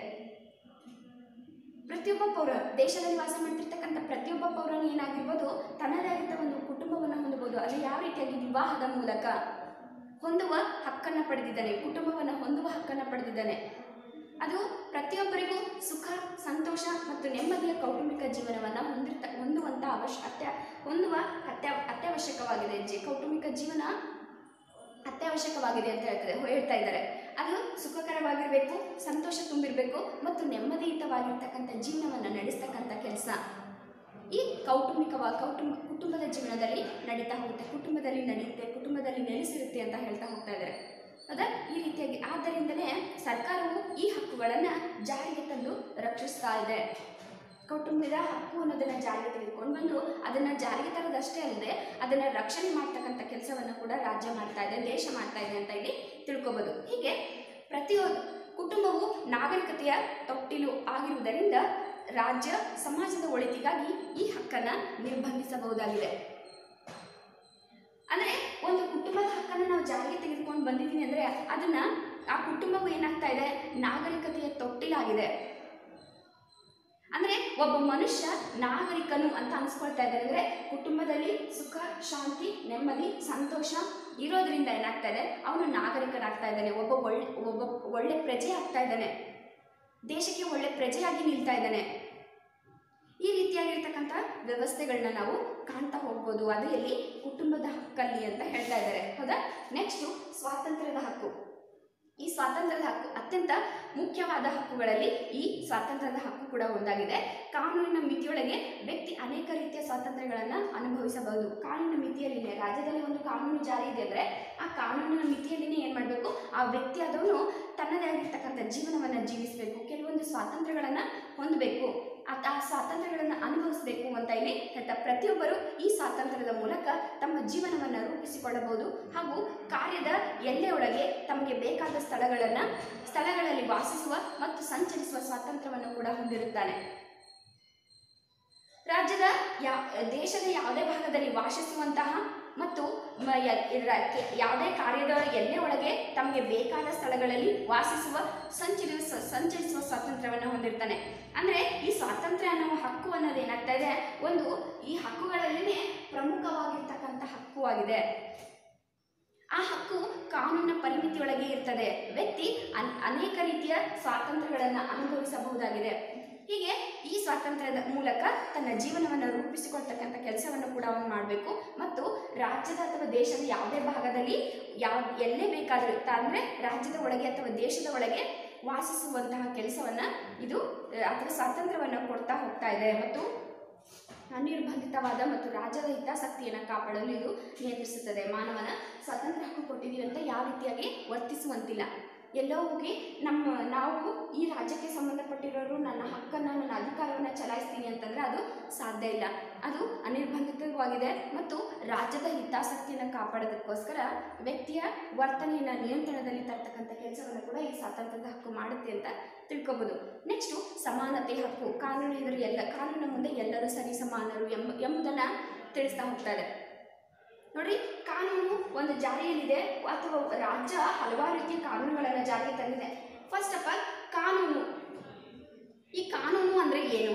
ಪ್ರತಿಯೊಬ್ಬ ಪೌರ ದೇಶದಲ್ಲಿ ವಾಸ ಮಾಡ್ತಿರ್ತಕ್ಕಂಥ ಪ್ರತಿಯೊಬ್ಬ ಪೌರನು ಏನಾಗಿರ್ಬೋದು ತನ್ನದೇ ಆಗಿದ್ದ ಒಂದು ಕುಟುಂಬವನ್ನು ಹೊಂದಬಹುದು ಅದು ಯಾವ ರೀತಿಯಾಗಿ ವಿವಾಹದ ಮೂಲಕ ಹೊಂದುವ ಹಕ್ಕನ್ನು ಪಡೆದಿದ್ದಾನೆ ಕುಟುಂಬವನ್ನು ಹೊಂದುವ ಹಕ್ಕನ್ನು ಪಡೆದಿದ್ದಾನೆ ಅದು ಪ್ರತಿಯೊಬ್ಬರಿಗೂ ಸುಖ ಸಂತೋಷ ಮತ್ತು ನೆಮ್ಮದಿಯ ಕೌಟುಂಬಿಕ ಜೀವನವನ್ನು ಹೊಂದಿರ್ತ ಹೊಂದುವಂಥ ಅವಶ್ಯ ಅತ್ಯ ಹೊಂದುವ ಅತ್ಯ ಅತ್ಯವಶ್ಯಕವಾಗಿದೆ ಜಿ ಕೌಟುಂಬಿಕ ಜೀವನ ಅತ್ಯವಶ್ಯಕವಾಗಿದೆ ಅಂತ ಹೇಳ್ತಾರೆ ಹೇಳ್ತಾ ಇದ್ದಾರೆ ಅದು ಸುಖಕರವಾಗಿರಬೇಕು ಸಂತೋಷ ತುಂಬಿರಬೇಕು ಮತ್ತು ನೆಮ್ಮದಿಯುತವಾಗಿರ್ತಕ್ಕಂಥ ಜೀವನವನ್ನು ನಡೆಸ್ತಕ್ಕಂಥ ಕೆಲಸ ಈ ಕೌಟುಂಬಿಕವ ಕೌಟುಂಬ ಕುಟುಂಬದ ಜೀವನದಲ್ಲಿ ನಡೀತಾ ಹೋಗುತ್ತೆ ಕುಟುಂಬದಲ್ಲಿ ನಡೆಯುತ್ತೆ ಕುಟುಂಬದಲ್ಲಿ ನೆಲೆಸಿರುತ್ತೆ ಅಂತ ಹೇಳ್ತಾ ಹೋಗ್ತಾ ಇದ್ದಾರೆ ಹೌದಾ ಈ ರೀತಿಯಾಗಿ ಆದ್ದರಿಂದಲೇ ಸರ್ಕಾರವು ಈ ಹಕ್ಕುಗಳನ್ನು ಜಾರಿಗೆ ತಂದು ರಕ್ಷಿಸ್ತಾ ಇದೆ ಕೌಟುಂಬದ ಹಕ್ಕು ಅನ್ನೋದನ್ನ ಜಾರಿಗೆ ತೆಗೆದುಕೊಂಡು ಬಂದು ಅದನ್ನ ಜಾರಿಗೆ ತರೋದಷ್ಟೇ ಅಲ್ಲದೆ ಅದನ್ನ ರಕ್ಷಣೆ ಮಾಡ್ತಕ್ಕಂಥ ಕೆಲಸವನ್ನು ಕೂಡ ರಾಜ್ಯ ಮಾಡ್ತಾ ಇದೆ ದೇಶ ಮಾಡ್ತಾ ಇದೆ ಅಂತ ಇಲ್ಲಿ ತಿಳ್ಕೊಬೋದು ಹೀಗೆ ಪ್ರತಿಯೊಂದು ಕುಟುಂಬವು ನಾಗರಿಕತೆಯ ತೊಟ್ಟಿಲು ಆಗಿರುವುದರಿಂದ ರಾಜ್ಯ ಸಮಾಜದ ಒಳಿತಿಗಾಗಿ ಈ ಹಕ್ಕನ್ನ ನಿರ್ಬಂಧಿಸಬಹುದಾಗಿದೆ ಅಂದ್ರೆ ಒಂದು ಕುಟುಂಬದ ಹಕ್ಕನ್ನು ನಾವು ಜಾರಿಗೆ ತೆಗೆದುಕೊಂಡು ಬಂದಿದ್ದೀವಿ ಅಂದ್ರೆ ಅದನ್ನ ಆ ಕುಟುಂಬವು ಏನಾಗ್ತಾ ಇದೆ ನಾಗರಿಕತೆಯ ತೊಟ್ಟಿಲಾಗಿದೆ ಅಂದ್ರೆ ಒಬ್ಬ ಮನುಷ್ಯ ನಾಗರಿಕನು ಅಂತ ಅನ್ಸ್ಕೊಳ್ತಾ ಇದ್ದಾರೆ ಅಂದ್ರೆ ಕುಟುಂಬದಲ್ಲಿ ಸುಖ ಶಾಂತಿ ನೆಮ್ಮದಿ ಸಂತೋಷ ಇರೋದ್ರಿಂದ ಏನಾಗ್ತಾ ಇದೆ ಅವನು ನಾಗರಿಕನಾಗ್ತಾ ಇದ್ದಾನೆ ಒಬ್ಬ ಒಳ್ಳೆ ಒಬ್ಬ ಒಳ್ಳೆ ಪ್ರಜೆ ಆಗ್ತಾ ಇದ್ದಾನೆ ದೇಶಕ್ಕೆ ಒಳ್ಳೆ ಪ್ರಜೆಯಾಗಿ ನಿಲ್ತಾ ಇದ್ದಾನೆ ಈ ರೀತಿಯಾಗಿರ್ತಕ್ಕಂಥ ವ್ಯವಸ್ಥೆಗಳನ್ನ ನಾವು ಕಾಣ್ತಾ ಹೋಗ್ಬೋದು ಅದು ಎಲ್ಲಿ ಕುಟುಂಬದ ಹಕ್ಕಲ್ಲಿ ಅಂತ ಹೇಳ್ತಾ ಇದ್ದಾರೆ ಹೌದಾ ನೆಕ್ಸ್ಟು ಸ್ವಾತಂತ್ರ್ಯದ ಹಕ್ಕು ಈ ಸ್ವಾತಂತ್ರ್ಯದ ಹಕ್ಕು ಅತ್ಯಂತ ಮುಖ್ಯವಾದ ಹಕ್ಕುಗಳಲ್ಲಿ ಈ ಸ್ವಾತಂತ್ರ್ಯದ ಹಕ್ಕು ಕೂಡ ಒಂದಾಗಿದೆ ಕಾನೂನಿನ ಮಿತಿಯೊಳಗೆ ವ್ಯಕ್ತಿ ಅನೇಕ ರೀತಿಯ ಸ್ವಾತಂತ್ರ್ಯಗಳನ್ನು ಅನುಭವಿಸಬಹುದು ಕಾನೂನಿನ ಮಿತಿಯಲ್ಲಿನೇ ರಾಜ್ಯದಲ್ಲಿ ಒಂದು ಕಾನೂನು ಜಾರಿ ಇದೆ ಅಂದರೆ ಆ ಕಾನೂನಿನ ಮಿತಿಯಲ್ಲಿನೇ ಏನು ಮಾಡಬೇಕು ಆ ವ್ಯಕ್ತಿ ಆದವನು ತನ್ನದೇ ಆಗಿರ್ತಕ್ಕಂಥ ಜೀವನವನ್ನು ಜೀವಿಸಬೇಕು ಕೆಲವೊಂದು ಸ್ವಾತಂತ್ರ್ಯಗಳನ್ನು ಹೊಂದಬೇಕು ಆ- ಆ ಸ್ವಾತಂತ್ರ್ಯಗಳನ್ನು ಅನುಭವಿಸಬೇಕು ಅಂತ ಇಲ್ಲಿ ಹೇಳ್ತಾ ಪ್ರತಿಯೊಬ್ಬರು ಈ ಸ್ವಾತಂತ್ರ್ಯದ ಮೂಲಕ ತಮ್ಮ ಜೀವನವನ್ನು ರೂಪಿಸಿಕೊಳ್ಳಬಹುದು ಹಾಗೂ ಕಾರ್ಯದ ಎಲ್ಲೆಯೊಳಗೆ ತಮಗೆ ಬೇಕಾದ ಸ್ಥಳಗಳನ್ನು ಸ್ಥಳಗಳಲ್ಲಿ ವಾಸಿಸುವ ಮತ್ತು ಸಂಚರಿಸುವ ಸ್ವಾತಂತ್ರ್ಯವನ್ನು ಕೂಡ ಹೊಂದಿರುತ್ತಾನೆ ರಾಜ್ಯದ ಯಾ ದೇಶದ ಯಾವುದೇ ಭಾಗದಲ್ಲಿ ವಾಸಿಸುವಂತಹ ಮತ್ತು ಮ- ಯ- ರ- ಕೆ- ಯಾವುದೇ ಕಾರ್ಯದ ಎಲ್ಲೇ ಒಳಗೆ ತಮಗೆ ಬೇಕಾದ ಸ್ಥಳಗಳಲ್ಲಿ ವಾಸಿಸುವ ಸಂಚರಿಸುವ ಸಂಚರಿಸುವ ಸ್ವಾತಂತ್ರ್ಯವನ್ನು ಹೊಂದಿರ್ತಾನೆ ಅಂದರೆ ಈ ಸ್ವಾತಂತ್ರ್ಯ ಅನ್ನೋ ಹಕ್ಕು ಅನ್ನೋದು ಏನಾಗ್ತಾ ಇದೆ ಒಂದು ಈ ಹಕ್ಕುಗಳಲ್ಲಿನೇ ಪ್ರಮುಖವಾಗಿರ್ತಕ್ಕಂಥ ಹಕ್ಕು ಆಗಿದೆ ಆ ಹಕ್ಕು ಕಾನೂನಿನ ಪರಿಮಿತಿಯೊಳಗೆ ಇರ್ತದೆ ವ್ಯಕ್ತಿ ಅನ್- ಅನೇಕ ರೀತಿಯ ಸ್ವಾತಂತ್ರ್ಯಗಳನ್ನು ಅನುಭವಿಸಬಹುದಾಗಿದೆ ಹೀಗೆ ಈ ಸ್ವಾತಂತ್ರ್ಯದ ಮೂಲಕ ತನ್ನ ಜೀವನವನ್ನು ರೂಪಿಸಿಕೊಳ್ತಕ್ಕಂಥ ಕೆಲಸವನ್ನು ಕೂಡ ಅವನು ಮಾಡಬೇಕು ಮತ್ತು ರಾಜ್ಯದ ಅಥವಾ ದೇಶದ ಯಾವುದೇ ಭಾಗದಲ್ಲಿ ಯಾವ ಎಲ್ಲೇ ಬೇಕಾದರೂ ಅಂದರೆ ರಾಜ್ಯದ ಒಳಗೆ ಅಥವಾ ದೇಶದ ಒಳಗೆ ವಾಸಿಸುವಂತಹ ಕೆಲಸವನ್ನು ಇದು ಅಹ್, ಅಥವಾ ಸ್ವಾತಂತ್ರ್ಯವನ್ನು ಕೊಡ್ತಾ ಹೋಗ್ತಾ ಇದೆ ಮತ್ತು ಅನಿರ್ಬಂಧಿತವಾದ ಮತ್ತು ರಾಜ್ಯದ ಹಿತಾಸಕ್ತಿಯನ್ನು ಕಾಪಾಡಲು ಇದು ನಿಯಂತ್ರಿಸುತ್ತದೆ ಮಾನವನ ಸ್ವಾತಂತ್ರ್ಯ ಹಕ್ಕು ಕೊಟ್ಟಿದ್ದೀವಿ ಅಂತ ಯಾವ ರೀತಿಯಾಗಿ ವರ್ತಿಸುವಂತಿಲ್ಲ ಎಲ್ಲೋ ಹೋಗಿ ನಮ್ಮ ನಾವು ಈ ರಾಜ್ಯಕ್ಕೆ ಸಂಬಂಧಪಟ್ಟಿರೋರು ನನ್ನ ಹಕ್ಕನ್ನು ನನ್ನ ಅಧಿಕಾರವನ್ನು ಚಲಾಯಿಸ್ತೀನಿ ಅಂತಂದರೆ ಅದು ಸಾಧ್ಯ ಇಲ್ಲ ಅದು ಅನಿರ್ಬಂಧಿತವಾಗಿದೆ ಮತ್ತು ರಾಜ್ಯದ ಹಿತಾಸಕ್ತಿಯನ್ನು ಕಾಪಾಡೋದಕ್ಕೋಸ್ಕರ ವ್ಯಕ್ತಿಯ ವರ್ತನೆಯನ್ನು ನಿಯಂತ್ರಣದಲ್ಲಿ ತರ್ತಕ್ಕಂಥ ಕೆಲಸವನ್ನು ಕೂಡ ಈ ಸ್ವಾತಂತ್ರ್ಯದ ಹಕ್ಕು ಮಾಡುತ್ತೆ ಅಂತ ತಿಳ್ಕೊಬೋದು ನೆಕ್ಸ್ಟು ಸಮಾನತೆ ಹಕ್ಕು ಕಾನೂನು ಎದುರು ಎಲ್ಲ ಕಾನೂನಿನ ಮುಂದೆ ಎಲ್ಲರೂ ಸರಿ ಸಮಾನರು ಎಂಬ ಎಂಬುದನ್ನು ತಿಳಿಸ್ತಾ ಹೋಗ್ತಾರೆ ನೋಡಿ ಕಾನೂನು ಒಂದು ಜಾರಿಯಲ್ಲಿದೆ ಅಥವಾ ರಾಜ್ಯ ಹಲವಾರು ರೀತಿಯ ಕಾನೂನುಗಳನ್ನು ಜಾರಿಗೆ ತಂದಿದೆ ಫಸ್ಟ್ ಆಫ್ ಆಲ್ ಕಾನೂನು ಈ ಕಾನೂನು ಅಂದರೆ ಏನು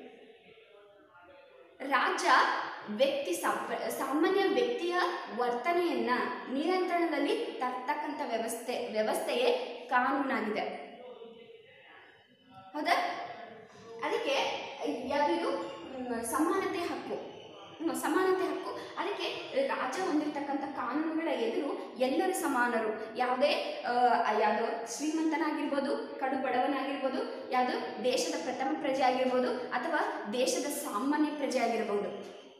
ರಾಜ್ಯ ವ್ಯಕ್ತಿ ಸಾಪ- ಸಾಮಾನ್ಯ ವ್ಯಕ್ತಿಯ ವರ್ತನೆಯನ್ನ ನಿಯಂತ್ರಣದಲ್ಲಿ ತರ್ತಕ್ಕಂಥ ವ್ಯವಸ್ಥೆ ವ್ಯವಸ್ಥೆಯೇ ಕಾನೂನಾಗಿದೆ ಹೌದಾ ಅದಕ್ಕೆ ಯಾವುದು ಇದು ಮ್, ಸಮಾನತೆ ಹಕ್ಕು ಮ್, ಸಮಾನತೆ ಹಕ್ಕು ಅದಕ್ಕೆ ರಾಜ್ಯ ಹೊಂದಿರತಕ್ಕಂಥ ಕಾನೂನುಗಳ ಎದುರು ಎಲ್ಲರೂ ಸಮಾನರು ಯಾವುದೇ ಯಾವುದೋ ಶ್ರೀಮಂತನಾಗಿರ್ಬೋದು ಕಡು ಬಡವನಾಗಿರ್ಬೋದು ಯಾವುದೋ ದೇಶದ ಪ್ರಥಮ ಪ್ರಜೆ ಆಗಿರ್ಬೋದು ಅಥವಾ ದೇಶದ ಸಾಮಾನ್ಯ ಪ್ರಜೆ ಆಗಿರ್ಬೋದು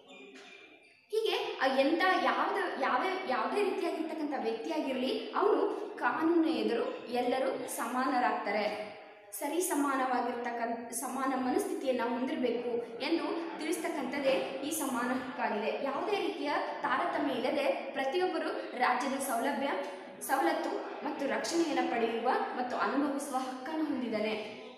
ಹೀಗೆ ಆ ಎಂಥ ಯಾವ್ದು ಯಾವ ಯಾವುದೇ ರೀತಿಯಾಗಿರ್ತಕ್ಕಂಥ ವ್ಯಕ್ತಿಯಾಗಿರಲಿ ಅವನು ಕಾನೂನು ಎದುರು ಎಲ್ಲರೂ ಸಮಾನರಾಗ್ತಾರೆ ಸರಿ ಸಮಾನವಾಗಿರ್ತಕ್ಕಂಥ ಸಮಾನ ಮನಸ್ಥಿತಿಯನ್ನು ಹೊಂದಿರಬೇಕು ಎಂದು ತಿಳಿಸ್ತಕ್ಕಂಥದ್ದೇ ಈ ಸಮಾನ ಹಕ್ಕಾಗಿದೆ ಯಾವುದೇ ರೀತಿಯ ತಾರತಮ್ಯ ಇಲ್ಲದೆ ಪ್ರತಿಯೊಬ್ಬರು ರಾಜ್ಯದ ಸೌಲಭ್ಯ ಸವಲತ್ತು ಮತ್ತು ರಕ್ಷಣೆಯನ್ನು ಪಡೆಯುವ ಮತ್ತು ಅನುಭವಿಸುವ ಹಕ್ಕನ್ನು ಹೊಂದಿದ್ದಾನೆ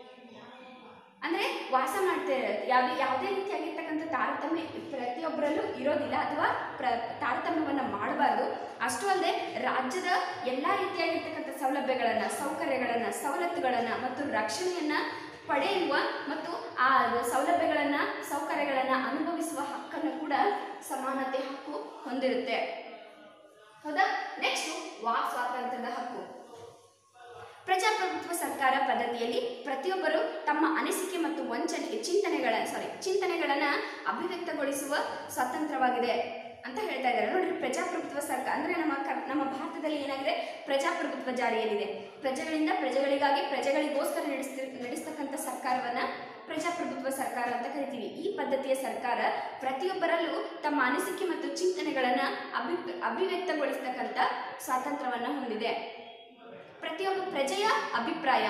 ಅಂದರೆ ವಾಸ ಮಾಡ್ತಾ ಯಾವುದೇ ಯಾವುದೇ ರೀತಿಯಾಗಿರ್ತಕ್ಕಂಥ ತಾರತಮ್ಯ ಪ್ರತಿಯೊಬ್ಬರಲ್ಲೂ ಇರೋದಿಲ್ಲ ಅಥವಾ ಪ್ರ ತಾರತಮ್ಯವನ್ನು ಮಾಡಬಾರ್ದು ಅಷ್ಟು ಅಲ್ಲದೆ ರಾಜ್ಯದ ಎಲ್ಲ ರೀತಿಯಾಗಿರ್ತಕ್ಕಂಥ ಸೌಲಭ್ಯಗಳನ್ನು ಸೌಕರ್ಯಗಳನ್ನು ಸವಲತ್ತುಗಳನ್ನು ಮತ್ತು ರಕ್ಷಣೆಯನ್ನು ಪಡೆಯುವ ಮತ್ತು ಆ ಸೌಲಭ್ಯಗಳನ್ನು ಸೌಕರ್ಯಗಳನ್ನು ಅನುಭವಿಸುವ ಹಕ್ಕನ್ನು ಕೂಡ ಸಮಾನತೆ ಹಕ್ಕು ಹೊಂದಿರುತ್ತೆ ಹೌದಾ ನೆಕ್ಸ್ಟು ವಾಕ್ ಸ್ವಾತಂತ್ರ್ಯದ ಹಕ್ಕು ಪ್ರಜಾಪ್ರಭುತ್ವ ಸರ್ಕಾರ ಪದ್ಧತಿಯಲ್ಲಿ ಪ್ರತಿಯೊಬ್ಬರು ತಮ್ಮ ಅನಿಸಿಕೆ ಮತ್ತು ವಂಚನೆ ಚಿಂತನೆಗಳ ಸಾರಿ ಚಿಂತನೆಗಳನ್ನು ಅಭಿವ್ಯಕ್ತಗೊಳಿಸುವ ಸ್ವಾತಂತ್ರ್ಯವಾಗಿದೆ ಅಂತ ಹೇಳ್ತಾ ಇದ್ದಾರೆ ನೋಡ್ರಿ ಪ್ರಜಾಪ್ರಭುತ್ವ ಸರ್ಕಾರ ಅಂದರೆ ನಮ್ಮ ಕರ್ ನಮ್ಮ ಭಾರತದಲ್ಲಿ ಏನಾಗಿದೆ ಪ್ರಜಾಪ್ರಭುತ್ವ ಜಾರಿಯಲ್ಲಿದೆ ಪ್ರಜೆಗಳಿಂದ ಪ್ರಜೆಗಳಿಗಾಗಿ ಪ್ರಜೆಗಳಿಗೋಸ್ಕರ ನಡೆಸ್ತಿ ನಡೆಸ್ತಕ್ಕಂಥ ಸರ್ಕಾರವನ್ನು ಪ್ರಜಾಪ್ರಭುತ್ವ ಸರ್ಕಾರ ಅಂತ ಕರಿತೀವಿ ಈ ಪದ್ಧತಿಯ ಸರ್ಕಾರ ಪ್ರತಿಯೊಬ್ಬರಲ್ಲೂ ತಮ್ಮ ಅನಿಸಿಕೆ ಮತ್ತು ಚಿಂತನೆಗಳನ್ನು ಅಭಿ ಅಭಿವ್ಯಕ್ತಗೊಳಿಸ್ತಕ್ಕಂಥ ಸ್ವಾತಂತ್ರ್ಯವನ್ನು ಹೊಂದಿದೆ ಪ್ರತಿಯೊಬ್ಬ ಪ್ರಜೆಯ ಅಭಿಪ್ರಾಯ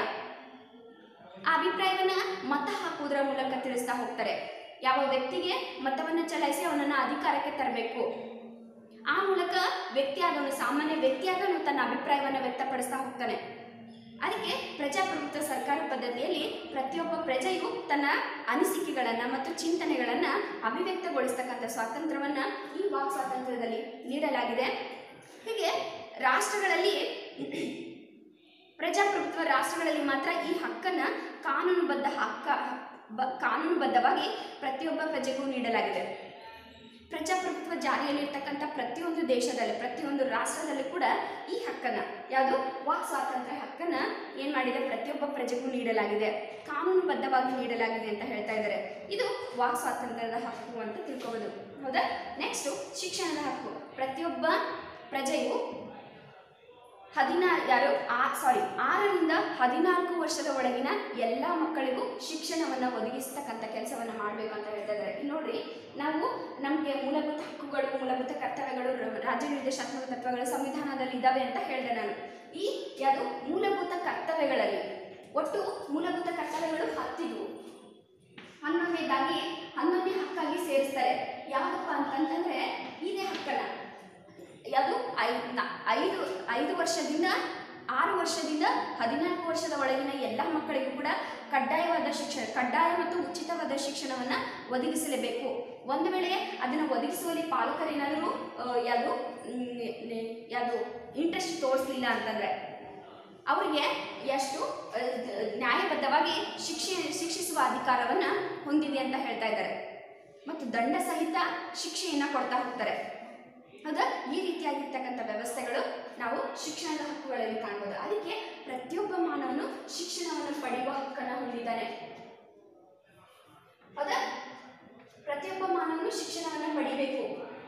ಆ ಅಭಿಪ್ರಾಯವನ್ನ ಮತ ಹಾಕುವುದರ ಮೂಲಕ ತಿಳಿಸ್ತಾ ಹೋಗ್ತಾರೆ ಯಾವ ವ್ಯಕ್ತಿಗೆ ಮತವನ್ನು ಚಲಾಯಿಸಿ ಅವನನ್ನು ಅಧಿಕಾರಕ್ಕೆ ತರಬೇಕು ಆ ಮೂಲಕ ವ್ಯಕ್ತಿಯಾದವನು ಸಾಮಾನ್ಯ ವ್ಯಕ್ತಿಯಾದವನು ತನ್ನ ಅಭಿಪ್ರಾಯವನ್ನು ವ್ಯಕ್ತಪಡಿಸ್ತಾ ಹೋಗ್ತಾನೆ ಅದಕ್ಕೆ ಪ್ರಜಾಪ್ರಭುತ್ವ ಸರ್ಕಾರ ಪದ್ಧತಿಯಲ್ಲಿ ಪ್ರತಿಯೊಬ್ಬ ಪ್ರಜೆಯು ತನ್ನ ಅನಿಸಿಕೆಗಳನ್ನು ಮತ್ತು ಚಿಂತನೆಗಳನ್ನು ಅಭಿವ್ಯಕ್ತಗೊಳಿಸ್ತಕ್ಕಂಥ ಸ್ವಾತಂತ್ರ್ಯವನ್ನು ಈ ವಾಕ್ ಸ್ವಾತಂತ್ರ್ಯದಲ್ಲಿ ನೀಡಲಾಗಿದೆ ಹೀಗೆ ರಾಷ್ಟ್ರಗಳಲ್ಲಿ ಪ್ರಜಾಪ್ರಭುತ್ವ ರಾಷ್ಟ್ರಗಳಲ್ಲಿ ಮಾತ್ರ ಈ ಹಕ್ಕನ್ನು ಕಾನೂನುಬದ್ಧ ಹಕ್ಕ ಬ- ಕಾನೂನುಬದ್ಧವಾಗಿ ಪ್ರತಿಯೊಬ್ಬ ಪ್ರಜೆಗೂ ನೀಡಲಾಗಿದೆ ಪ್ರಜಾಪ್ರಭುತ್ವ ಜಾರಿಯಲ್ಲಿರ್ತಕ್ಕಂಥ ಪ್ರತಿಯೊಂದು ದೇಶದಲ್ಲಿ ಪ್ರತಿಯೊಂದು ರಾಷ್ಟ್ರದಲ್ಲಿ ಕೂಡ ಈ ಹಕ್ಕನ್ನು ಯಾವುದು ವಾಕ್ ಸ್ವಾತಂತ್ರ್ಯ ಹಕ್ಕನ್ನು ಏನು ಮಾಡಿದೆ ಪ್ರತಿಯೊಬ್ಬ ಪ್ರಜೆಗೂ ನೀಡಲಾಗಿದೆ ಕಾನೂನುಬದ್ಧವಾಗಿ ನೀಡಲಾಗಿದೆ ಅಂತ ಹೇಳ್ತಾ ಇದ್ದಾರೆ ಇದು ವಾಕ್ ಸ್ವಾತಂತ್ರ್ಯದ ಹಕ್ಕು ಅಂತ ತಿಳ್ಕೊಬೋದು ಹೌದಾ ನೆಕ್ಸ್ಟು ಶಿಕ್ಷಣದ ಹಕ್ಕು ಪ್ರತಿಯೊಬ್ಬ ಪ್ರಜೆಯು ಹದಿನಾ ಯಾರು ಆ ಸಾರಿ ಆರರಿಂದ ಹದಿನಾಲ್ಕು ವರ್ಷದ ಒಳಗಿನ ಎಲ್ಲ ಮಕ್ಕಳಿಗೂ ಶಿಕ್ಷಣವನ್ನು ಒದಗಿಸ್ತಕ್ಕಂಥ ಕೆಲಸವನ್ನು ಮಾಡಬೇಕು ಅಂತ ಹೇಳ್ತಾ ಇದ್ದಾರೆ ಇಲ್ಲಿ ನೋಡ್ರಿ ನಾವು ನಮಗೆ ಮೂಲಭೂತ ಹಕ್ಕುಗಳು ಮೂಲಭೂತ ಕರ್ತವ್ಯಗಳು ರ- ರಾಜ್ಯ ನಿರ್ದೇಶಾತ್ಮಕ ತತ್ವಗಳು ಸಂವಿಧಾನದಲ್ಲಿ ಇದ್ದಾವೆ ಅಂತ ಹೇಳಿದೆ ನಾನು ಈ ಯಾವುದು ಮೂಲಭೂತ ಕರ್ತವ್ಯಗಳಲ್ಲಿ ಒಟ್ಟು ಮೂಲಭೂತ ಕರ್ತವ್ಯಗಳು ಹತ್ತಿದ್ವು ಹನ್ನೊಂದನೇದಾಗಿ ಹನ್ನೊಂದನೇ ಹಕ್ಕಾಗಿ ಸೇರಿಸ್ತಾರೆ ಯಾವಪ್ಪ ಅಂತಂತಂದ್ರೆ ಇದೇ ಹಕ್ಕನ್ನ ಅದು ಐ- ನ- ಐದು ಐದು ವರ್ಷದಿಂದ ಆರು ವರ್ಷದಿಂದ ಹದಿನಾಲ್ಕು ವರ್ಷದ ಒಳಗಿನ ಎಲ್ಲ ಮಕ್ಕಳಿಗೂ ಕೂಡ ಕಡ್ಡಾಯವಾದ ಶಿಕ್ಷಣ ಕಡ್ಡಾಯ ಮತ್ತು ಉಚಿತವಾದ ಶಿಕ್ಷಣವನ್ನು ಒದಗಿಸಲೇಬೇಕು ಒಂದು ವೇಳೆ ಅದನ್ನು ಒದಗಿಸುವಲ್ಲಿ ಪಾಲಕರೇನಾದರೂ ಯಾವುದು ಯಾವುದು ಇಂಟ್ರೆಸ್ಟ್ ತೋರಿಸಲಿಲ್ಲ ಅಂತಂದರೆ ಅವರಿಗೆ ಎಷ್ಟು ಆ, ದ- ನ್ಯಾಯಬದ್ಧವಾಗಿ ಶಿಕ್ಷೆ ಶಿಕ್ಷಿಸುವ ಅಧಿಕಾರವನ್ನು ಹೊಂದಿದೆ ಅಂತ ಹೇಳ್ತಾ ಇದ್ದಾರೆ ಮತ್ತು ದಂಡ ಸಹಿತ ಶಿಕ್ಷೆಯನ್ನು ಕೊಡ್ತಾ ಹೋಗ್ತಾರೆ ಹೌದಾ ಈ ರೀತಿಯಾಗಿರ್ತಕ್ಕಂಥ ವ್ಯವಸ್ಥೆಗಳು ನಾವು ಶಿಕ್ಷಣದ ಹಕ್ಕುಗಳಲ್ಲಿ ಕಾಣ್ಬೋದು ಅದಕ್ಕೆ ಪ್ರತಿಯೊಬ್ಬ ಮಾನವನು ಶಿಕ್ಷಣವನ್ನು ಪಡೆಯುವ ಹಕ್ಕನ್ನು ಹೊಂದಿದ್ದಾನೆ ಹೌದಾ ಪ್ರತಿಯೊಬ್ಬ ಮಾನವನು ಶಿಕ್ಷಣವನ್ನು ಪಡಿಬೇಕು